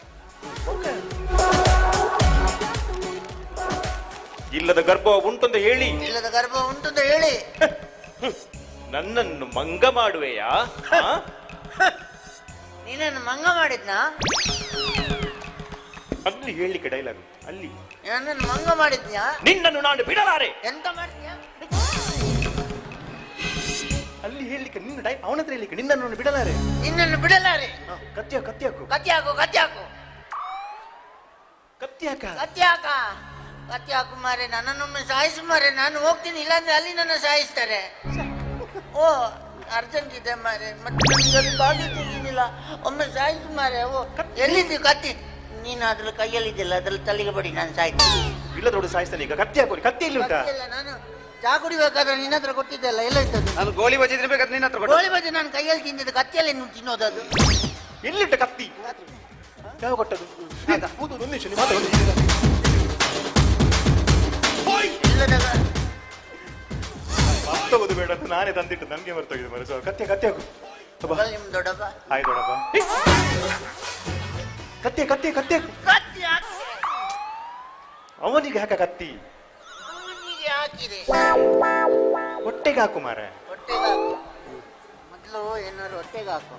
ಇಲ್ಲದ ಗರ್ಭವ ಉಂಟು ಅಂತ ಹೇಳಿ ಇಲ್ಲದ ಗರ್ಭ ಉಂಟು ಅಂತ ಹೇಳಿ ನನ್ನನ್ನು ಮಂಗ ಮಾಡುವೆಯಾ ಆ? ನೀನನ್ನು ಮಂಗ ಮಾಡಿದ್ನಾ ಅಲ್ಲಿ ಹೇಳಲಿಕ್ಕೆ ಡೈಲಾಗ್ ಅಲ್ಲಿ ನನ್ನನ್ನು ಮಂಗ ಮಾಡಿದ್ನ್ಯಾ ನಿನ್ನನ್ನು ನಾನು ಬಿಡಲಾರೆ ಎಂತ ಮಾಡಿದ್ಯಾ ಅಲ್ಲಿ ಹೇಳಲಿಕ್ಕೆ ನಿನ್ನ ಡೈ ಅವನ ಹತ್ರ ಹೇಳಲಿಕ್ಕೆ ನಿನ್ನನ್ನು ನಾನು ಬಿಡಲಾರೆ ನಿನ್ನನ್ನು ಬಿಡಲಾರೆ ಹ, ಕತ್ತಿ ಹಾಕು ಕತ್ತಿ ಹಾಕು ಕತ್ತಿ ಹಾಕು ಕತ್ತಿ ಹಾಕು ಕತ್ತಿ ಹಾಕ ಕತ್ತಿ ಹಾಕ ಕತ್ತಿ ಹಾಕು ಮಾರೆ ನನ್ನನ್ನೊಮ್ಮೆ ಸಾಯಿಸು ಮಾರೆ ನಾನು ಹೋಗ್ತೀನಿ ಇಲ್ಲಾಂದ್ರೆ ಅಲ್ಲಿ ನನ್ನ ಸಾಯಿಸ್ತಾರೆ ಓ ಅರ್ಜೆಂಟ್ ಇದೆ ಮಾರೆ ಮತ್ತೆ ನನಗೆ ಅಲ್ಲಿ ಬಾಡಿ ತೆಗೀನಿಲ್ಲ ಒಮ್ಮೆ ಸಾಯಿಸು ಮಾರೆ ಓ ಎಲ್ಲಿದ್ದೀವಿ ಕತ್ತಿ ನೀನು ಅದ್ರಲ್ಲಿ ಕೈಯಲ್ಲಿ ಇದೆಯಲ್ಲ ಅದ್ರಲ್ಲಿ ತಲೆಗೆ ಬಡಿ ನಾನು ಸಾಯ್ತೀನಿ ಇಲ್ಲ ದೊಡ್ಡ ಸಾಯಿಸ್ತಾನೆ ಈಗ ಕತ್ತಿ ಹಾಕೋರಿ ಕತ್ತಿ ಇಲ್ಲಿ ಉಂಟಾ ಕತ್ತಿ ಇಲ್ಲ, ನಾನು ಚಾ ಕುಡಿಬೇಕಾದ್ರೆ ನಿನ್ನ ಹತ್ರ ಕೊಟ್ಟಿದ್ದೆಲ್ಲ ಎಲ್ಲ ಇದ್ದದ್ದು ನಾನು ಗೋಲಿ ಬಜಿ ತಿನ್ಬೇಕಾದ್ರೆ ನಿನ್ನ ಹತ್ರ ಕೊಡು. ಗೋಳಿ ಬಜ್ಜಿ ನಾನು ಕೈಯಲ್ಲಿ ತಿಂದಿದ್ದು ಕತ್ತಿಯಲ್ಲಿ ಇನ್ನು ತಿನ್ನೋದು ಅದು ಎಲ್ಲಿಟ್ಟ ಕತ್ತಿ ಯಾವ ಕೊಟ್ಟದು ಹೌದು ಒಂದು ನಿಮಿಷ ನೀವು ಮಾತಾಡಿ, ಒಂದು ನಿಮಿಷ. ಇಲ್ಲದ ಮರ್ತೋಗೋದು ಬೇಡ ಅಂತ ನಾನೇ ತಂದಿಟ್ಟು ನನ್ಗೆ ಮರ್ತೋಗಿದೆ ಮರ ಸೊ ಕತ್ತೆ ಕತ್ತೆ ಹಾಕು ಬಾ. ನಿಮ್ ದೊಡ್ಡಪ್ಪ ಆಯ್ತು ದೊಡ್ಡಪ್ಪ ಕತ್ತೆ ಕತ್ತೆ ಕತ್ತೆ ಹಾಕು ಕತ್ತಿ ಹಾಕಿ ಅವನಿಗೆ ಹಾಕ ಕತ್ತಿ ಅವನಿಗೆ ಹಾಕಿದೆ ಹೊಟ್ಟೆಗೆ ಹಾಕು ಮಾರ ಹೊಟ್ಟೆಗೆ ಹಾಕು ಮೊದಲು ಏನಾದ್ರು ಹೊಟ್ಟೆಗೆ ಹಾಕು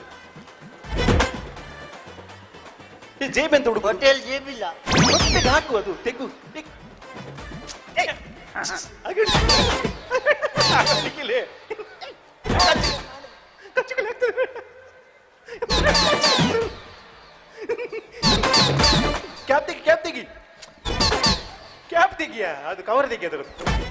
ಈ ಜೇಬ್ ಎಂತ ಹುಡುಗ ಹೊಟ್ಟೆಯಲ್ಲಿ ಜೇಬಿಲ್ಲ ಹೊಟ್ಟೆಗೆ ಹಾಕು ಅದು ತೆಗು ತೆಗ್- ಏಯ್! ಹಾಗೆ ಇಡು. ಹಾಕ್ಲಿಕ್ಕಿಲ್ಲ. ಕಚ್ಚಿ- ಕಚ್ಚಿಕೊಳ್ಳಿ ಆಗ್ತದೆ. ಕ್ಯಾಪ್ ತೆಗಿ ಕ್ಯಾಪ್ ತೆಗಿ ಕ್ಯಾಪ್ ತೆಗಿಯ ಅದು ಕವರ್ ತೆಗಿ ಅದರದ್ದು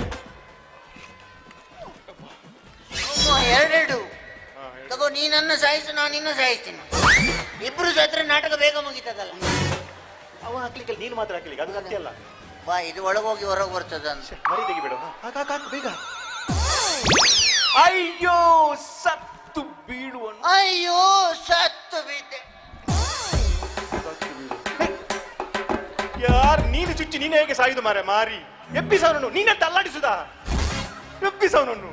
ಅಮ್ಮ, ಎರಡೆರಡು ಹಾ, ಹೇಳು. ತಗೋ ನೀನನ್ನು ಸಾಯಿಸು ನಾನು ನಿನ್ನ ಸಾಯಿಸ್ತೀನಿ ಇಬ್ರು ಸತ್ರೆ ನಾಟಕ ಬೇಗ ಮುಗೀತದಲ್ಲ ಅವ ಹಾಕ್ಲಿಕ್ಕೆ ನೀನು ಮಾತ್ರ ಹಾಕ್ಲಿಕ್ಕೆ ಅದು ಕತ್ತಿ ಅಲ್ಲ ಬಾ ಇದು ಒಳಗೋಗಿ ಹೊರಗೆ ಬರ್ತದ ಅಂತ ಛೆ, ಮರಿ ತೆಗಿಬೇಡ ಹಾಕ ಹಾಕ ಹಾಕು ಬೇಗ ಅಯ್ಯೋ ಸತ್ತು ಬೀಳುವ ಅಯ್ಯೋ ಸತ್ತು ಬಿದ್ದೆ ಯಾರ್ ನೀನು ಚುಚ್ಚಿ ನೀನು ಹೇಗೆ ಸಾಯುದು ಮಾರೆ ಮಾರಿ ಎಬ್ಬಿಸವನನ್ನು ನೀನಂತ ಅಲ್ಲಾಡಿಸುದ ಎಬ್ಬಿಸವನನ್ನು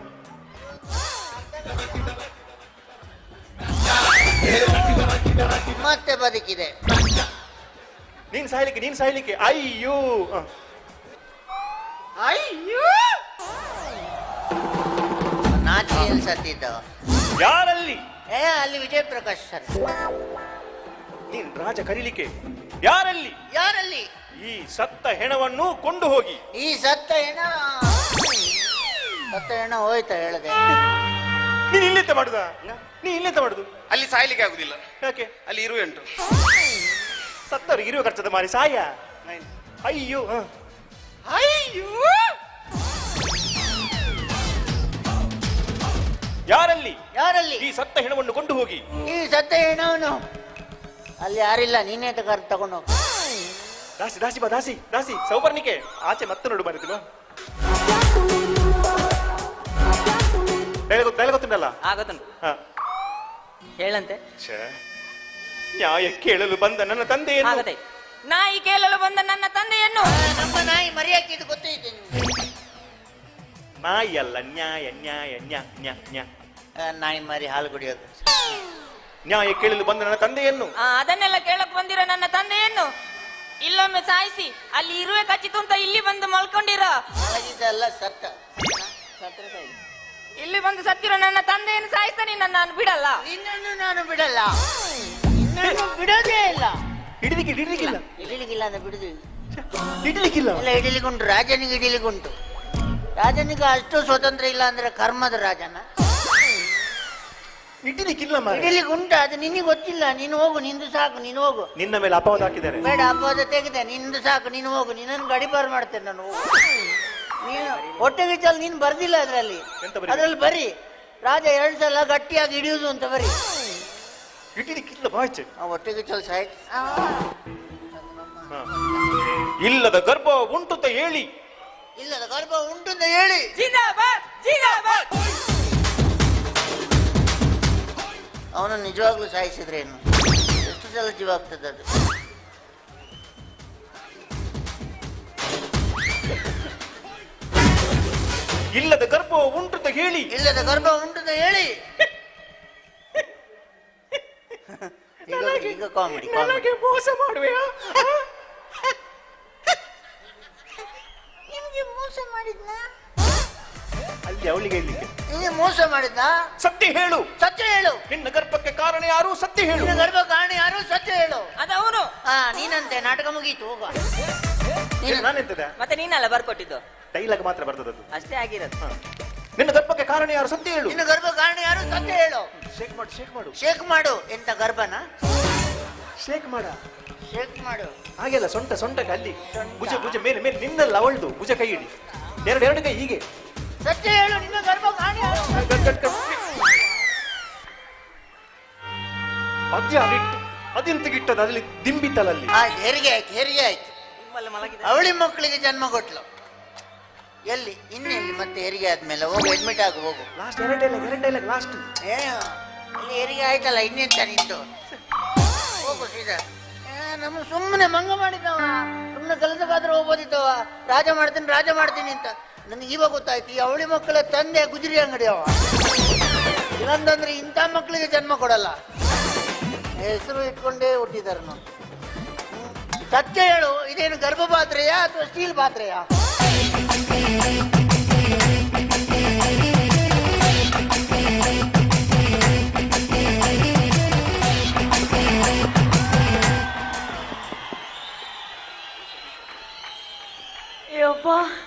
ಮತ್ತೆ ಬದುಕಿದೆ ನೀನ್ ಸಾಯ್ಲಿಕ್ಕೆ ನೀನ್ ಸಾಯ್ಲಿಕ್ಕೆ ಅಯ್ಯೋ ಹ. ಅಯ್ಯೋ ನಾಚಿಕೆಯಲ್ಲಿ ಸತ್ತಿದ್ದವ ಯಾರಲ್ಲಿ ಏ ಅಲ್ಲಿ ವಿಜಯ್ ಪ್ರಕಾಶ್ ಸರ್ ನೀನ್ ರಾಜ ಕರೀಲಿಕ್ಕೆ ಯಾರಲ್ಲಿ ಯಾರಲ್ಲಿ ಈ ಸತ್ತ ಹೆಣವನ್ನು ಕೊಂಡು ಹೋಗಿ ಈ ಸತ್ತ ಹೆಣ ಸತ್ತ ಹೆಣ ಹೋಯ್ತಾ ಹೇಳದೆ ನೀನ್ ಇಲ್ಲೆಂತ ಮಾಡುದ ನೀ ಇಲ್ಲೆಂತ ಮಾಡುದು ಅಲ್ಲಿ ಸಾಯ್ಲಿಕ್ಕೆ ಆಗುದಿಲ್ಲ ಯಾಕೆ ಅಲ್ಲಿ ಇರು ಎಂಟು ಸತ್ತವ್ರಿಗೆ ಇರುವ ಖರ್ಚದ ಮಾರಿ ಸಾಯ ಅಯ್ಯೋ ಹ. ಅಯ್ಯೋ ಯಾರಲ್ಲಿ ಯಾರಲ್ಲಿ ಈ ಸತ್ತ ಹೆಣವನ್ನು ಕೊಂಡು ಹೋಗಿ ಈ ಸತ್ತ ಹೆಣವನು ಅಲ್ಲಿ ಯಾರಿಲ್ಲ ನೀನೇ ತಗೊಂಡು ತಗೊಂಡು ಹೋಗು ದಾಸಿ ದಾಸಿ ಬಾ ದಾಸಿ ದಾಸಿ ಸೌಪರ್ಣಿಕೆ ಆಚೆ ಮತ್ತೆ ನೋಡು ಬರೀತೀವ ಡೈಲಾಗ್ ಡೈಲಾಗ್ ಗೊತ್ತುಂಟಲ್ಲ ಆಗತನು ಹ. ಹೇಳಂತೆ ಛೇ. ನ್ಯಾಯ ಕೇಳಲು ಬಂದ ನನ್ನ ತಂದೆಯನ್ನು ಆಗತ್ತೆ ನಾಯಿ ಕೇಳಲು ಬಂದ ನನ್ನ ತಂದೆಯನ್ನು ನಮ್ಮ ನಾಯಿ ಮರಿ ಹಾಕಿದ್ದು ಗೊತ್ತೈತೆ ನಿಮ್ಗೆ ನಾಯಿ ಅಲ್ಲ ನ್ಯಾಯ ನ್ಯಾಯ ನ್ಯಾ ನ್ಯಾ ನ್ಯಾ ಆ, ನಾಯಿ ಮರಿ ಹಾಲು ಕುಡಿಯೋದು ನ್ಯಾಯ ಕೇಳಲು ಬಂದ ನನ್ನ ತಂದೆಯನ್ನು ಆ, ಅದನ್ನೆಲ್ಲ ಕೇಳಕ್ ಬಂದಿರೋ ನನ್ನ ತಂದೆಯನ್ನು ಇಲ್ಲೊಮ್ಮೆ ಸಾಯಿಸಿ ಅಲ್ಲಿ ಇರುವೆ ಕಚ್ಚಿತು ಅಂತ ಇಲ್ಲಿ ಬಂದು ಮಲ್ಕೊಂಡಿರ ಮಲಗಿದ್ದಲ್ಲ ಸತ್ತ ಸತ್ರ ಸಾಯ್ಲಿ. ಇಲ್ಲಿ ಬಂದು ಸತ್ತಿರೋ ನನ್ನ ತಂದೆಯನ್ನು ಸಾಯಿಸ್ತಾನೆ ನನ್ನ ನಾನು ಬಿಡಲ್ಲ ನಿನ್ನನ್ನು ನಾನು ಬಿಡಲ್ಲ ನಿನ್ನನ್ನು ಬಿಡೋದೇ ಇಲ್ಲ ಹಿಡಿಲಿಕ್ಕೆ ಹಿಡಿಲಿಕ್ಕಿಲ್ಲ ಇಡಲಿಕ್ಕಿಲ್ಲ ಅಂತ ಬಿಡುದು ಹಿಡಿಲಿಕ್ಕಿಲ್ಲ ಎಲ್ಲ ಇಡಲಿಕ್ಕುಂಟು ರಾಜನಿಗೆ ಇಡಲಿಕ್ಕುಂಟು ರಾಜನಿಗೆ ಅಷ್ಟು ಸ್ವತಂತ್ರ ಇಲ್ಲ ಅಂದ್ರೆ ಕರ್ಮದ ರಾಜನ ಹಿಡಿಲಿಕ್ಕಿಲ್ಲ ಮಾರೆ ಇಡಲಿಕ್ಕೆ ಉಂಟು ಅದು ನಿನಗೆ ಗೊತ್ತಿಲ್ಲ ನೀನು ಹೋಗು ನಿಂದು ಸಾಕು ನೀನು ಹೋಗು ನಿನ್ನ ಮೇಲೆ ಅಪವಾದ ಹಾಕಿದ್ದಾರೆ ಬೇಡ ಅಪವಾದ ತೆಗೆದೆ ನಿಂದು ಸಾಕು ನೀನು ಹೋಗು ನಿನ್ನನ್ನು ಗಡಿಪಾರು ಮಾಡ್ತೇನೆ ನಾನು ಹೋಗು ನೀನು ಹೊಟ್ಟೆಗೆ ಚಲ್ ನೀನು ಬರ್ದಿಲ್ಲ ಅದರಲ್ಲಿ ಎಂತ ಬರೀ? ಅದರಲ್ಲಿ ಬರಿ ರಾಜ ಎರಡು ಸಲ ಗಟ್ಟಿಯಾಗಿ ಹಿಡಿಯುವುದು ಅಂತ ಬರಿ ಹಿಡಿಲಿಕ್ಕಿಲ್ಲ ಬಾಯ್ಚೆ ಆ ಹೊಟ್ಟೆಗೆ ಚಲ್ ಸಾಯ್ತು ಇಲ್ಲದ ಗರ್ಭ ಉಂಟು ಅಂತ ಹೇಳಿ ಇಲ್ಲದ ಗರ್ಭ ಉಂಟು ಅಂತ ಹೇಳಿ ಜಿಂದಾಬಾದ್ ಜಿಂದಾಬಾದ್ ಅವನು ನಿಜವಾಗ್ಲೂ ಸಾಯಿಸಿದ್ರೇನು ಎಷ್ಟು ಸಲ ಜೀವ ಆಗ್ತದೆ ಅದು ಇಲ್ಲದ ಗರ್ಭ ಉಂಟು ಅಂತ ಹೇಳಿ ಇಲ್ಲದ ಗರ್ಭ ಉಂಟು ಅಂತ ಹೇಳಿ ಈಗ ಈಗ ಕಾಮಿಡಿ ಕಾಮಿಡಿ ನನಗೆ ಮೋಸ ಮಾಡುವೆಯಾ ನಿಮ್ಗೆ ಮೋಸ ಮಾಡಿದ್ನ ಅಲ್ಲಿ ಅವಳಿಗೆ ಹೇಳಲಿಕ್ಕೆ ನಿಮಗೆ ಮೋಸ ಮಾಡಿದ್ನ ಸತ್ಯ ಹೇಳು ಸತ್ಯ ಹೇಳು ನಿನ್ನ ಗರ್ಭಕ್ಕೆ ಕಾರಣ ಯಾರು ಸತ್ಯ ಹೇಳು ನಿನ್ನ ಗರ್ಭ ಕಾರಣ ಯಾರು ಸತ್ಯ ಹೇಳು ಅದವನು ಹಾ ನೀನಂತೆ ನಾಟಕ ಮುಗೀತು ಹೋಗ ನೀನು ನಾನೆಂತದ ಮತ್ತೆ ನೀನಲ್ಲ ಬರ್ಕೊಟ್ಟಿದ್ದು ಡೈಲಾಗ್ ಮಾತ್ರ ಬರ್ತದದ್ದು ಅಷ್ಟೇ ಆಗಿರೋದು ನಿನ್ನ ಗರ್ಭಕ್ಕೆ ಕಾರಣ ಯಾರು ಸತ್ಯ ಹೇಳು ನಿನ್ನ ಗರ್ಭ ಕಾರಣ ಯಾರು ಸತ್ಯ ಹೇಳು ಶೇಕ್ ಮಾಡು ಶೇಕ್ ಮಾಡು ಶೇಕ್ ಮಾಡು ಎಂತ ಗರ್ಭನ ಶೇಕ್ ಮಾಡ ಶೇಕ್ ಮಾಡು ಹಾಗೆಲ್ಲ ಸೊಂಟ ಸೊಂಟಕ್ಕೆ ಅಲ್ಲಿ ಭುಜ ಭುಜ ಮೇಲೆ ಮೇಲೆ ನಿನ್ನಲ್ಲ ಅವಳ್ದು ಭುಜ ಕೈ ಹಿಡಿ ಎರಡು ಎರಡು ಕೈ ಹೀಗೆ ಸತ್ಯ ಹೇಳು ನಿನ್ನ ಗರ್ಭ ಕಾರಣ ಯಾರು ಕಟ್, ಕಟ್, ಕಟ್. ಪದ್ಯ ಅಲ್ಲಿಟ್ಟು ಅದೆಂತ ಗಿಟ್ಟದ ಅದ್ರಲ್ಲಿ ದಿಂಬಿತ್ತಲಲ್ಲಿ ಆಯ್ತು ಹೆರಿಗೆ ಆಯ್ತು ಹೆರಿಗೆ ಆಯ್ತು ನಿಮ್ಮಲ್ಲಿ ಮಲಗಿದೆ ಅವಳಿ ಮಕ್ಕಳಿಗೆ ಜನ್ಮ ಕೊಟ್ಲು ಎಲ್ಲಿ ಇನ್ನೆಲ್ಲಿ ಮತ್ತೆ ಹೆರಿಗೆ ಆದ್ಮೇಲೆ ಹೋಗು ಅಡ್ಮಿಟ್ ಆಗು ಹೋಗು ಲಾಸ್ಟ್ ಎರಡೇ ಎರಡೇ ಲಾಸ್ಟ್ ಏ ಅಲ್ಲಿ ಹೆರಿಗೆ ಆಯ್ತಲ್ಲ ಇನ್ನೆಂತ ನಿಂತು ಹೋಗು ಸೀದಾ ಏ, ನಮ್ಮ ಸುಮ್ಮನೆ ಮಂಗ ಮಾಡಿದ್ದವ ಸುಮ್ಮನೆ ಕೆಲಸಕ್ಕಾದ್ರೆ ಹೋಗ್ಬೋದಿತ್ತವ ರಾಜ ಮಾಡ್ತೀನಿ ರಾಜ ಮಾಡ್ತೀನಿ ಅಂತ ನನಗೆ ಇವಾಗ ಗೊತ್ತಾಯ್ತು ಈ ಅವಳಿ ಮಕ್ಕಳ ತಂದೆ ಗುಜರಿ ಅಂಗಡಿ ಅವ ಇನ್ನೊಂದಂದ್ರೆ ಇಂಥ ಮಕ್ಕಳಿಗೆ ಜನ್ಮ ಕೊಡಲ್ಲ ಹೆಸರು ಇಟ್ಕೊಂಡೇ ಹುಟ್ಟಿದ್ದಾರೆ ನೋಡಿ ಹ್ಮ್. ಸತ್ಯ ಹೇಳು ಇದೇನು ಗರ್ಭ ಪಾತ್ರೆಯಾ ಅಥವಾ ಸ್ಟೀಲ್ ಪಾತ್ರೆಯಾ ಯಪ್ಪ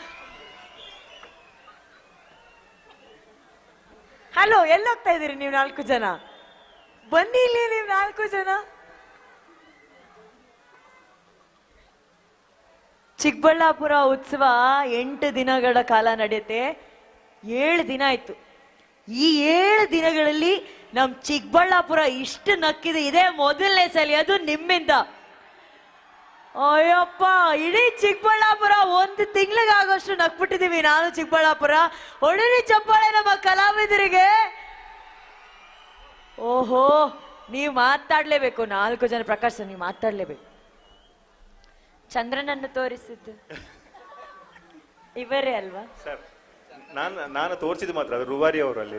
ಹಲೋ ಎಲ್ಲೋಗ್ತಾ ಇದ್ದೀರಿ ನೀವು ನಾಲ್ಕು ಜನ ಬನ್ನಿ ಇಲ್ಲಿ ನೀವು ನಾಲ್ಕು ಜನ ಚಿಕ್ಕಬಳ್ಳಾಪುರ ಉತ್ಸವ ಎಂಟು ದಿನಗಳ ಕಾಲ ನಡೆಯುತ್ತೆ ಏಳು ದಿನ ಆಯ್ತು ಈ ಏಳು ದಿನಗಳಲ್ಲಿ ನಮ್ ಚಿಕ್ಕಬಳ್ಳಾಪುರ ಇಷ್ಟು ನಕ್ಕಿದೆ ಇದೇ ಮೊದಲನೇ ಸಲ ಅದು ನಿಮ್ಮಿಂದ ಅಯ್ಯಪ್ಪ ಇಡೀ ಚಿಕ್ಕಬಳ್ಳಾಪುರ ಒಂದು ತಿಂಗಳಿಗಾಗೋಷ್ಟು ನಕ್ಬಿಟ್ಟಿದೀವಿ ನಾನು ಚಿಕ್ಕಬಳ್ಳಾಪುರ ಹೊಡಿರಿ ಚಪ್ಪಾಳೆ ನಮ್ಮ ಕಲಾವಿದರಿಗೆ ಓಹೋ ನೀವು ಮಾತಾಡ್ಲೇಬೇಕು ನಾಲ್ಕು ಜನ ಪ್ರಕಾಶ್ ನೀವು ಮಾತಾಡ್ಲೇಬೇಕು ಚಂದ್ರನನ್ನು ತೋರಿಸಿದ್ದು ಇವರೇ ಅಲ್ವಾ ಸರ್ ನಾನು ನಾನು ತೋರಿಸಿದ್ದು ಮಾತ್ರ ಅದು ರುವಾರಿ ಅವರು ಅಲ್ಲಿ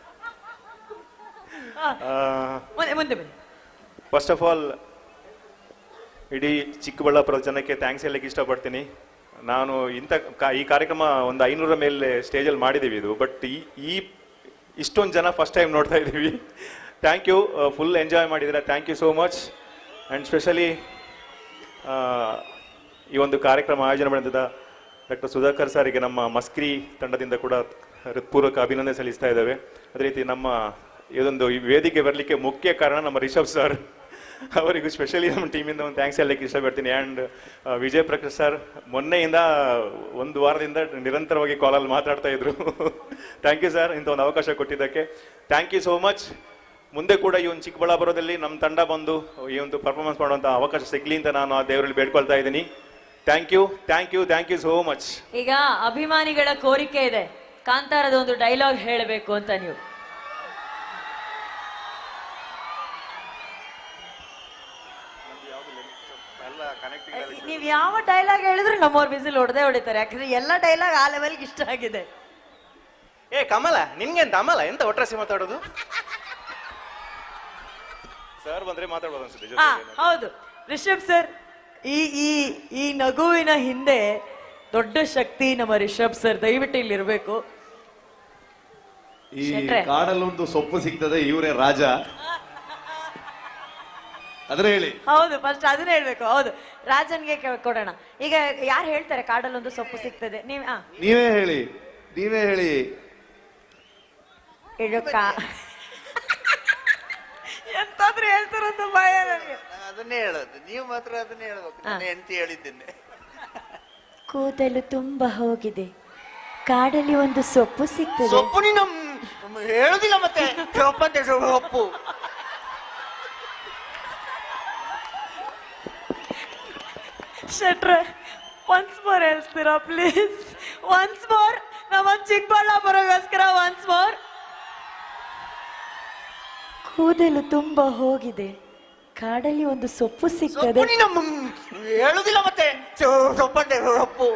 ಮುಂದೆ ಮುಂದೆ ಬನ್ನಿ ಫಸ್ಟ್ ಆಫ್ ಆಲ್ ಇಡೀ ಚಿಕ್ಕಬಳ್ಳಾಪುರದ ಜನಕ್ಕೆ ಥ್ಯಾಂಕ್ಸ್ ಹೇಳಕ್ಕೆ ಇಷ್ಟಪಡ್ತೀನಿ ನಾನು ಇಂಥ ಕಾ- ಈ ಕಾರ್ಯಕ್ರಮ ಒಂದು ಐನೂರ ಮೇಲೆ ಸ್ಟೇಜಲ್ಲಿ ಮಾಡಿದ್ದೀವಿ ಇದು ಬಟ್ ಈ ಈ ಇಷ್ಟೊಂದು ಜನ ಫಸ್ಟ್ ಟೈಮ್ ನೋಡ್ತಾ ಇದ್ದೀವಿ ಥ್ಯಾಂಕ್ ಯು ಫುಲ್ ಎಂಜಾಯ್ ಮಾಡಿದ್ದೀರಾ thank you so much and specially ಈ ಒಂದು ಕಾರ್ಯಕ್ರಮ ಆಯೋಜನೆ ಮಾಡಿದ ಡಾಕ್ಟರ್ ಸುಧಾಕರ್ ಸಾರಿಗೆ ನಮ್ಮ ಮಸ್ಕ್ರಿ ತಂಡದಿಂದ ಕೂಡ ಹೃತ್ಪೂರ್ವಕ ಅಭಿನಂದನೆ ಸಲ್ಲಿಸ್ತಾ ಇದ್ದೇವೆ ಅದೇ ರೀತಿ ನಮ್ಮ ಇದೊಂದು ಈ ವೇದಿಕೆ ಬರಲಿಕ್ಕೆ ಮುಖ್ಯ ಕಾರಣ ನಮ್ಮ ರಿಷಬ್ ಸರ್ ಅವರಿಗೂ ಸ್ಪೆಷಲಿ ನಮ್ಮ ಟೀಮಿಂದ ಒಂದು ಥ್ಯಾಂಕ್ಸ್ ಹೇಳಲಿಕ್ಕೆ ಇಷ್ಟಪಡ್ತೀನಿ ಆ್ಯಂಡ್ ವಿಜಯ್ ಪ್ರಕಾಶ್ ಸರ್ ಮೊನ್ನೆಯಿಂದ ಒಂದು ವಾರದಿಂದ ನಿರಂತರವಾಗಿ ಕಾಲಲ್ಲಿ ಮಾತಾಡ್ತಾ ಇದ್ರು ಥ್ಯಾಂಕ್ ಯು ಸರ್ ಇಂಥ ಒಂದು ಅವಕಾಶ ಕೊಟ್ಟಿದ್ದಕ್ಕೆ ಥ್ಯಾಂಕ್ ಯು ಸೋ ಮಚ್ ಮುಂದೆ ಕೂಡ ಈ ಒಂದು ಚಿಕ್ಕಬಳ್ಳಾಪುರದಲ್ಲಿ ನಮ್ಮ ತಂಡ ಬಂದು ಈ ಒಂದು ಪರ್ಫಾರ್ಮೆನ್ಸ್ ಮಾಡುವಂಥ ಅವಕಾಶ ಸಿಗ್ಲಿ ಅಂತ ನಾನು ಆ ದೇವರಲ್ಲಿ ಬೇಡ್ಕೊಳ್ತಾ ಇದ್ದೀನಿ thank you thank you thank you so much ಈಗ ಅಭಿಮಾನಿಗಳ ಕೋರಿಕೆ ಇದೆ ಕಾಂತಾರದ ಒಂದು ಡೈಲಾಗ್ ಹೇಳಬೇಕು ಅಂತ ನೀವು ನೀವು ಯಾವ ಡೈಲಾಗ್ ಹೇಳಿದ್ರು ನಮ್ಮವ್ರು ಬಿಸಿಲ್ ಹೊಡೆದೇ ಹೊಡಿತಾರೆ ಯಾಕಂದ್ರೆ ಎಲ್ಲ ಡೈಲಾಗ್ ಆ ಲೆವೆಲ್ಗೆ ಇಷ್ಟ ಆಗಿದೆ ಏ ಕಮಲ ನಿನ್ಗೆಂತ ಅಮಲ ಎಂತ ಒಟ್ರಾಸಿ ಮಾತಾಡೋದು ಸರ್ ಬಂದ್ರೆ ಮಾತಾಡ್ಬೋದು ಅನ್ಸುತ್ತೆ ಹಾ ಜೊತೆಗೆ. ಹೌದು ರಿಷಬ್ ಸರ್ ಈ ಈ ಈ ನಗುವಿನ ಹಿಂದೆ ದೊಡ್ಡ ಶಕ್ತಿ ನಮ್ಮ ರಿಷಬ್ ಸರ್ ದಯವಿಟ್ಟು ಇಲ್ಲಿ ಇರ್ಬೇಕು ಈ ಶೆಟ್ರೆ. ಕಾಡಲ್ಲೊಂದು ಸೊಪ್ಪು ಸಿಗ್ತದೆ ಇವರೇ ರಾಜ ಅದ್ರ ಹೇಳಿ ಹೌದು ಫಸ್ಟ್ ಅದನ್ನ ಹೇಳ್ಬೇಕು ಹೌದು ರಾಜನ್ಗೆ ಕೆ- ಕೊಡೋಣ ಈಗ ಯಾರು ಹೇಳ್ತಾರೆ ಕಾಡಲ್ಲೊಂದು ಸೊಪ್ಪು ಸಿಗ್ತದೆ ನೀವ್ ಆ ನೀವೇ ಹೇಳಿ ನೀವೇ ಹೇಳಿ ಇದು ಕಾ ಎಂತಾದ್ರೂ ಹೇಳ್ತಾರಂತ ಭಯ ನನಗೆ ನಾನು ಅದನ್ನೇ ಹೇಳೋದು ನೀವು ಮಾತ್ರ ಅದನ್ನೇ ಹೇಳ್ಬೇಕು ನಾನು ಎಂತ ಹೇಳಿದ್ದೇನೆ ಕೂದಲು ತುಂಬಾ ಹೋಗಿದೆ ಕಾಡಲ್ಲಿ ಒಂದು ಸೊಪ್ಪು ಸಿಗ್ತದೆ ಸೊಪ್ಪು ನೀನು ಮ್- ಹೇಳುದಿಲ್ಲ ಮತ್ತೆ ಸೊಪ್ಪಂತೆ ಸೊಪ್ಪು ಶೆಟ್ರೆ ಒನ್ಸ್ ಮೋರ್ ಹೇಳ್ತೀರಾ ಪ್ಲೀಸ್ ಒನ್ಸ್ ಮೋರ್ ನಮ್ಮ ಚಿಕ್ಕಬಳ್ಳಾಪುರಗೋಸ್ಕರ ಒನ್ಸ್ ಮೋರ್ ಕೂದಲು ತುಂಬಾ ಹೋಗಿದೆ ಕಾಡಲ್ಲಿ ಒಂದು ಸೊಪ್ಪು ಸಿಗ್ತದೆ ಸೊಪ್ಪು ನೀನು ಮ್- ಹೇಳುದಿಲ್ಲ ಮತ್ತೆ ಸೊ- ಸೊಪ್ಪಂತೆ ಸೊಪ್ಪು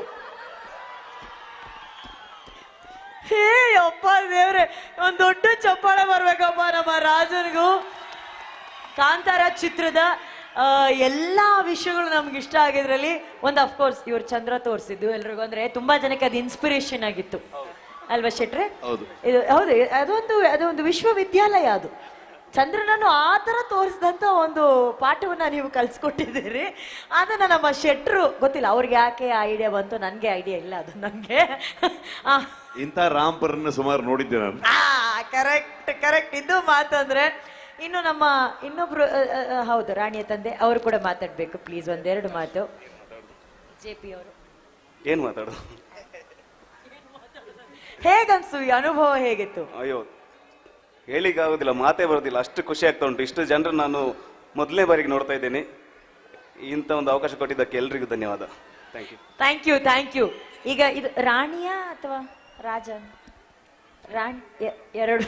ಹೇ ಅಪ್ಪ ದೇವ್ರೆ ಒಂದ್ ದೊಡ್ಡ ಚಪ್ಪಾಳೆ ಬರ್ಬೇಕಪ್ಪ ನಮ್ಮ ರಾಜನಿಗೂ ಕಾಂತಾರ ಚಿತ್ರದ ಆ, ಎಲ್ಲಾ ವಿಷಯಗಳು ನಮ್ಗೆ ಇಷ್ಟ ಆಗಿದ್ರಲ್ಲಿ ಒಂದು ಅಫ್ಕೋರ್ಸ್ ಇವ್ರು ಚಂದ್ರ ತೋರಿಸಿದ್ದು ಎಲ್ರಿಗೂ ಅಂದ್ರೆ ತುಂಬಾ ಜನಕ್ಕೆ ಅದು ಇನ್ಸ್ಪಿರೇಷನ್ ಆಗಿತ್ತು ಅಲ್ವಾ ಶೆಟ್ರೆ ಹೌದು. ಇದು ಹೌದು ಅದೊಂದು ಅದೊಂದು ವಿಶ್ವವಿದ್ಯಾಲಯ ಅದು ಚಂದ್ರನನ್ನು ಆ ಥರ ತೋರಿಸಿದಂತ ಒಂದು ಪಾಠವನ್ನ ನೀವು ಕಲ್ಸ್ಕೊಟ್ಟಿದ್ದೀರಿ ಅದನ್ನ ನಮ್ಮ ಶೆಟ್ರು ಗೊತ್ತಿಲ್ಲ ಅವ್ರಿಗೆ ಯಾಕೆ ಆ ಐಡಿಯಾ ಬಂತು ನನಗೆ ಐಡಿಯಾ ಇಲ್ಲ ಅದು ನನಗೆ ಇಂಥ ರಾಮ್ಪರನ್ನ ಸುಮಾರು ನೋಡಿದ್ದೆ ನಾನು ಕರೆಕ್ಟ್ ಕರೆಕ್ಟ್ ಇದು ಮಾತಂದ್ರೆ ಇನ್ನು ನಮ್ಮ ಇನ್ನೊಬ್ರು ಅ, ಅ, ಅ, ಹೌದು ರಾಣಿಯ ತಂದೆ ಅವರು ಕೂಡ ಮಾತಾಡ್ಬೇಕು ಪ್ಲೀಸ್ ಒಂದೆರಡು ಮಾತು ಜೆ ಪಿ ಅವರು ಏನ್ ಮಾತಾಡೋದು ಹೇಗನ್ಸು ಈ ಅನುಭವ ಹೇಗಿತ್ತು ಅಯ್ಯೋ ಹೇಳಿಕ್ಕಾಗೋದಿಲ್ಲ ಮಾತೇ ಬರೋದಿಲ್ಲ ಅಷ್ಟು ಖುಷಿ ಆಗ್ತಾ ಉಂಟು ಇಷ್ಟು ಜನರು ನಾನು ಮೊದಲನೇ ಬಾರಿಗೆ ನೋಡ್ತಾ ಇದ್ದೇನೆ ಇಂಥ ಒಂದು ಅವಕಾಶ ಕೊಟ್ಟಿದ್ದಕ್ಕೆ ಎಲ್ರಿಗೂ ಧನ್ಯವಾದ thank you thank you thank you ಈಗ ಇದು ರಾಣಿಯಾ ಅಥವಾ ರಾಜ ರಾಣಿ ಎ- ಎರಡು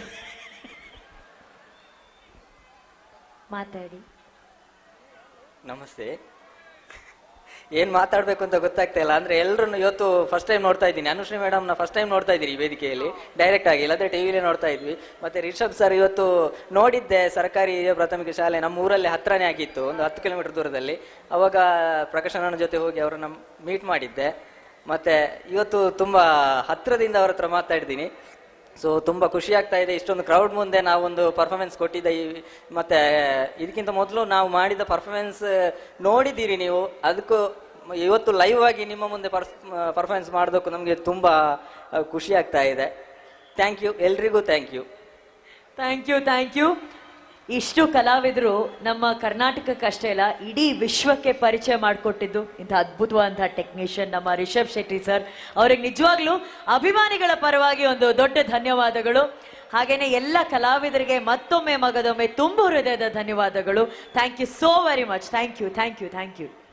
ಮಾತಾಡಿ ನಮಸ್ತೆ ಏನ್ ಮಾತಾಡ್ಬೇಕು ಅಂತ ಗೊತ್ತಾಗ್ತಾ ಇಲ್ಲ ಅಂದ್ರೆ ಎಲ್ಲರನ್ನು ಇವತ್ತು ಫಸ್ಟ್ ಟೈಮ್ ನೋಡ್ತಾ ಇದ್ದೀನಿ ಅನುಶ್ರೀ ಮೇಡಮ್ ನ ಫಸ್ಟ್ ಟೈಮ್ ನೋಡ್ತಾ ಇದ್ದೀನಿ ಈ ವೇದಿಕೆಯಲ್ಲಿ ಡೈರೆಕ್ಟ್ ಆಗಿ ಇಲ್ಲದ್ರೆ ಟಿವಿಲೇ ನೋಡ್ತಾ ಇದ್ವಿ ಮತ್ತೆ ರಿಷಬ್ ಸರ್ ಇವತ್ತು ನೋಡಿದ್ದೆ ಸರ್ಕಾರಿ ಹಿರಿಯ ಪ್ರಾಥಮಿಕ ಶಾಲೆ ನಮ್ಮ ಊರಲ್ಲಿ ಹತ್ರನೇ ಆಗಿತ್ತು ಒಂದು ಹತ್ತು ಕಿಲೋಮೀಟರ್ ದೂರದಲ್ಲಿ ಅವಾಗ ಪ್ರಕಾಶ್ ಅಣ್ಣನ ಜೊತೆ ಹೋಗಿ ಅವರನ್ನ ಮೀಟ್ ಮಾಡಿದ್ದೆ ಮತ್ತೆ ಇವತ್ತು ತುಂಬಾ ಹತ್ರದಿಂದ ಅವ್ರ ಹತ್ರ ಮಾತಾಡಿದ್ದೀನಿ ಸೊ ತುಂಬಾ ಖುಷಿ ಆಗ್ತಾ ಇದೆ ಇಷ್ಟೊಂದು ಕ್ರೌಡ್ ಮುಂದೆ ನಾವೊಂದು ಪರ್ಫಾರ್ಮೆನ್ಸ್ ಕೊಟ್ಟಿದ್ದ ಈ ಮತ್ತೆ ಇದಕ್ಕಿಂತ ಮೊದಲು ನಾವು ಮಾಡಿದ ಪರ್ಫಾರ್ಮೆನ್ಸ್ ನೋಡಿದ್ದೀರಿ ನೀವು ಅದಕ್ಕೂ ಮ- ಇವತ್ತು ಲೈವ್ ಆಗಿ ನಿಮ್ಮ ಮುಂದೆ ಪರ್ಫಾರ್ಮೆನ್ಸ್ ಮಾಡೋದಕ್ಕೂ ನಮಗೆ ತುಂಬಾ ಆ, ಖುಷಿ ಆಗ್ತಾ ಇದೆ ಥ್ಯಾಂಕ್ ಯು ಎಲ್ರಿಗೂ thank you thank you thank you ಇಷ್ಟು ಕಲಾವಿದರು ನಮ್ಮ ಕರ್ನಾಟಕಕ್ಕಷ್ಟೇ ಅಲ್ಲ ಇಡೀ ವಿಶ್ವಕ್ಕೆ ಪರಿಚಯ ಮಾಡಿಕೊಟ್ಟಿದ್ದು ಇಂಥ ಅದ್ಭುತವಾದಂತಹ ಟೆಕ್ನಿಷಿಯನ್ ನಮ್ಮ ರಿಷಬ್ ಶೆಟ್ಟಿ ಸರ್ ಅವ್ರಿಗೆ ನಿಜವಾಗ್ಲೂ ಅಭಿಮಾನಿಗಳ ಪರವಾಗಿ ಒಂದು ದೊಡ್ಡ ಧನ್ಯವಾದಗಳು ಹಾಗೇನೆ ಎಲ್ಲ ಕಲಾವಿದರಿಗೆ ಮತ್ತೊಮ್ಮೆ ಮಗದೊಮ್ಮೆ ತುಂಬು ಹೃದಯದ ಧನ್ಯವಾದಗಳು thank you so very much thank you thank you thank you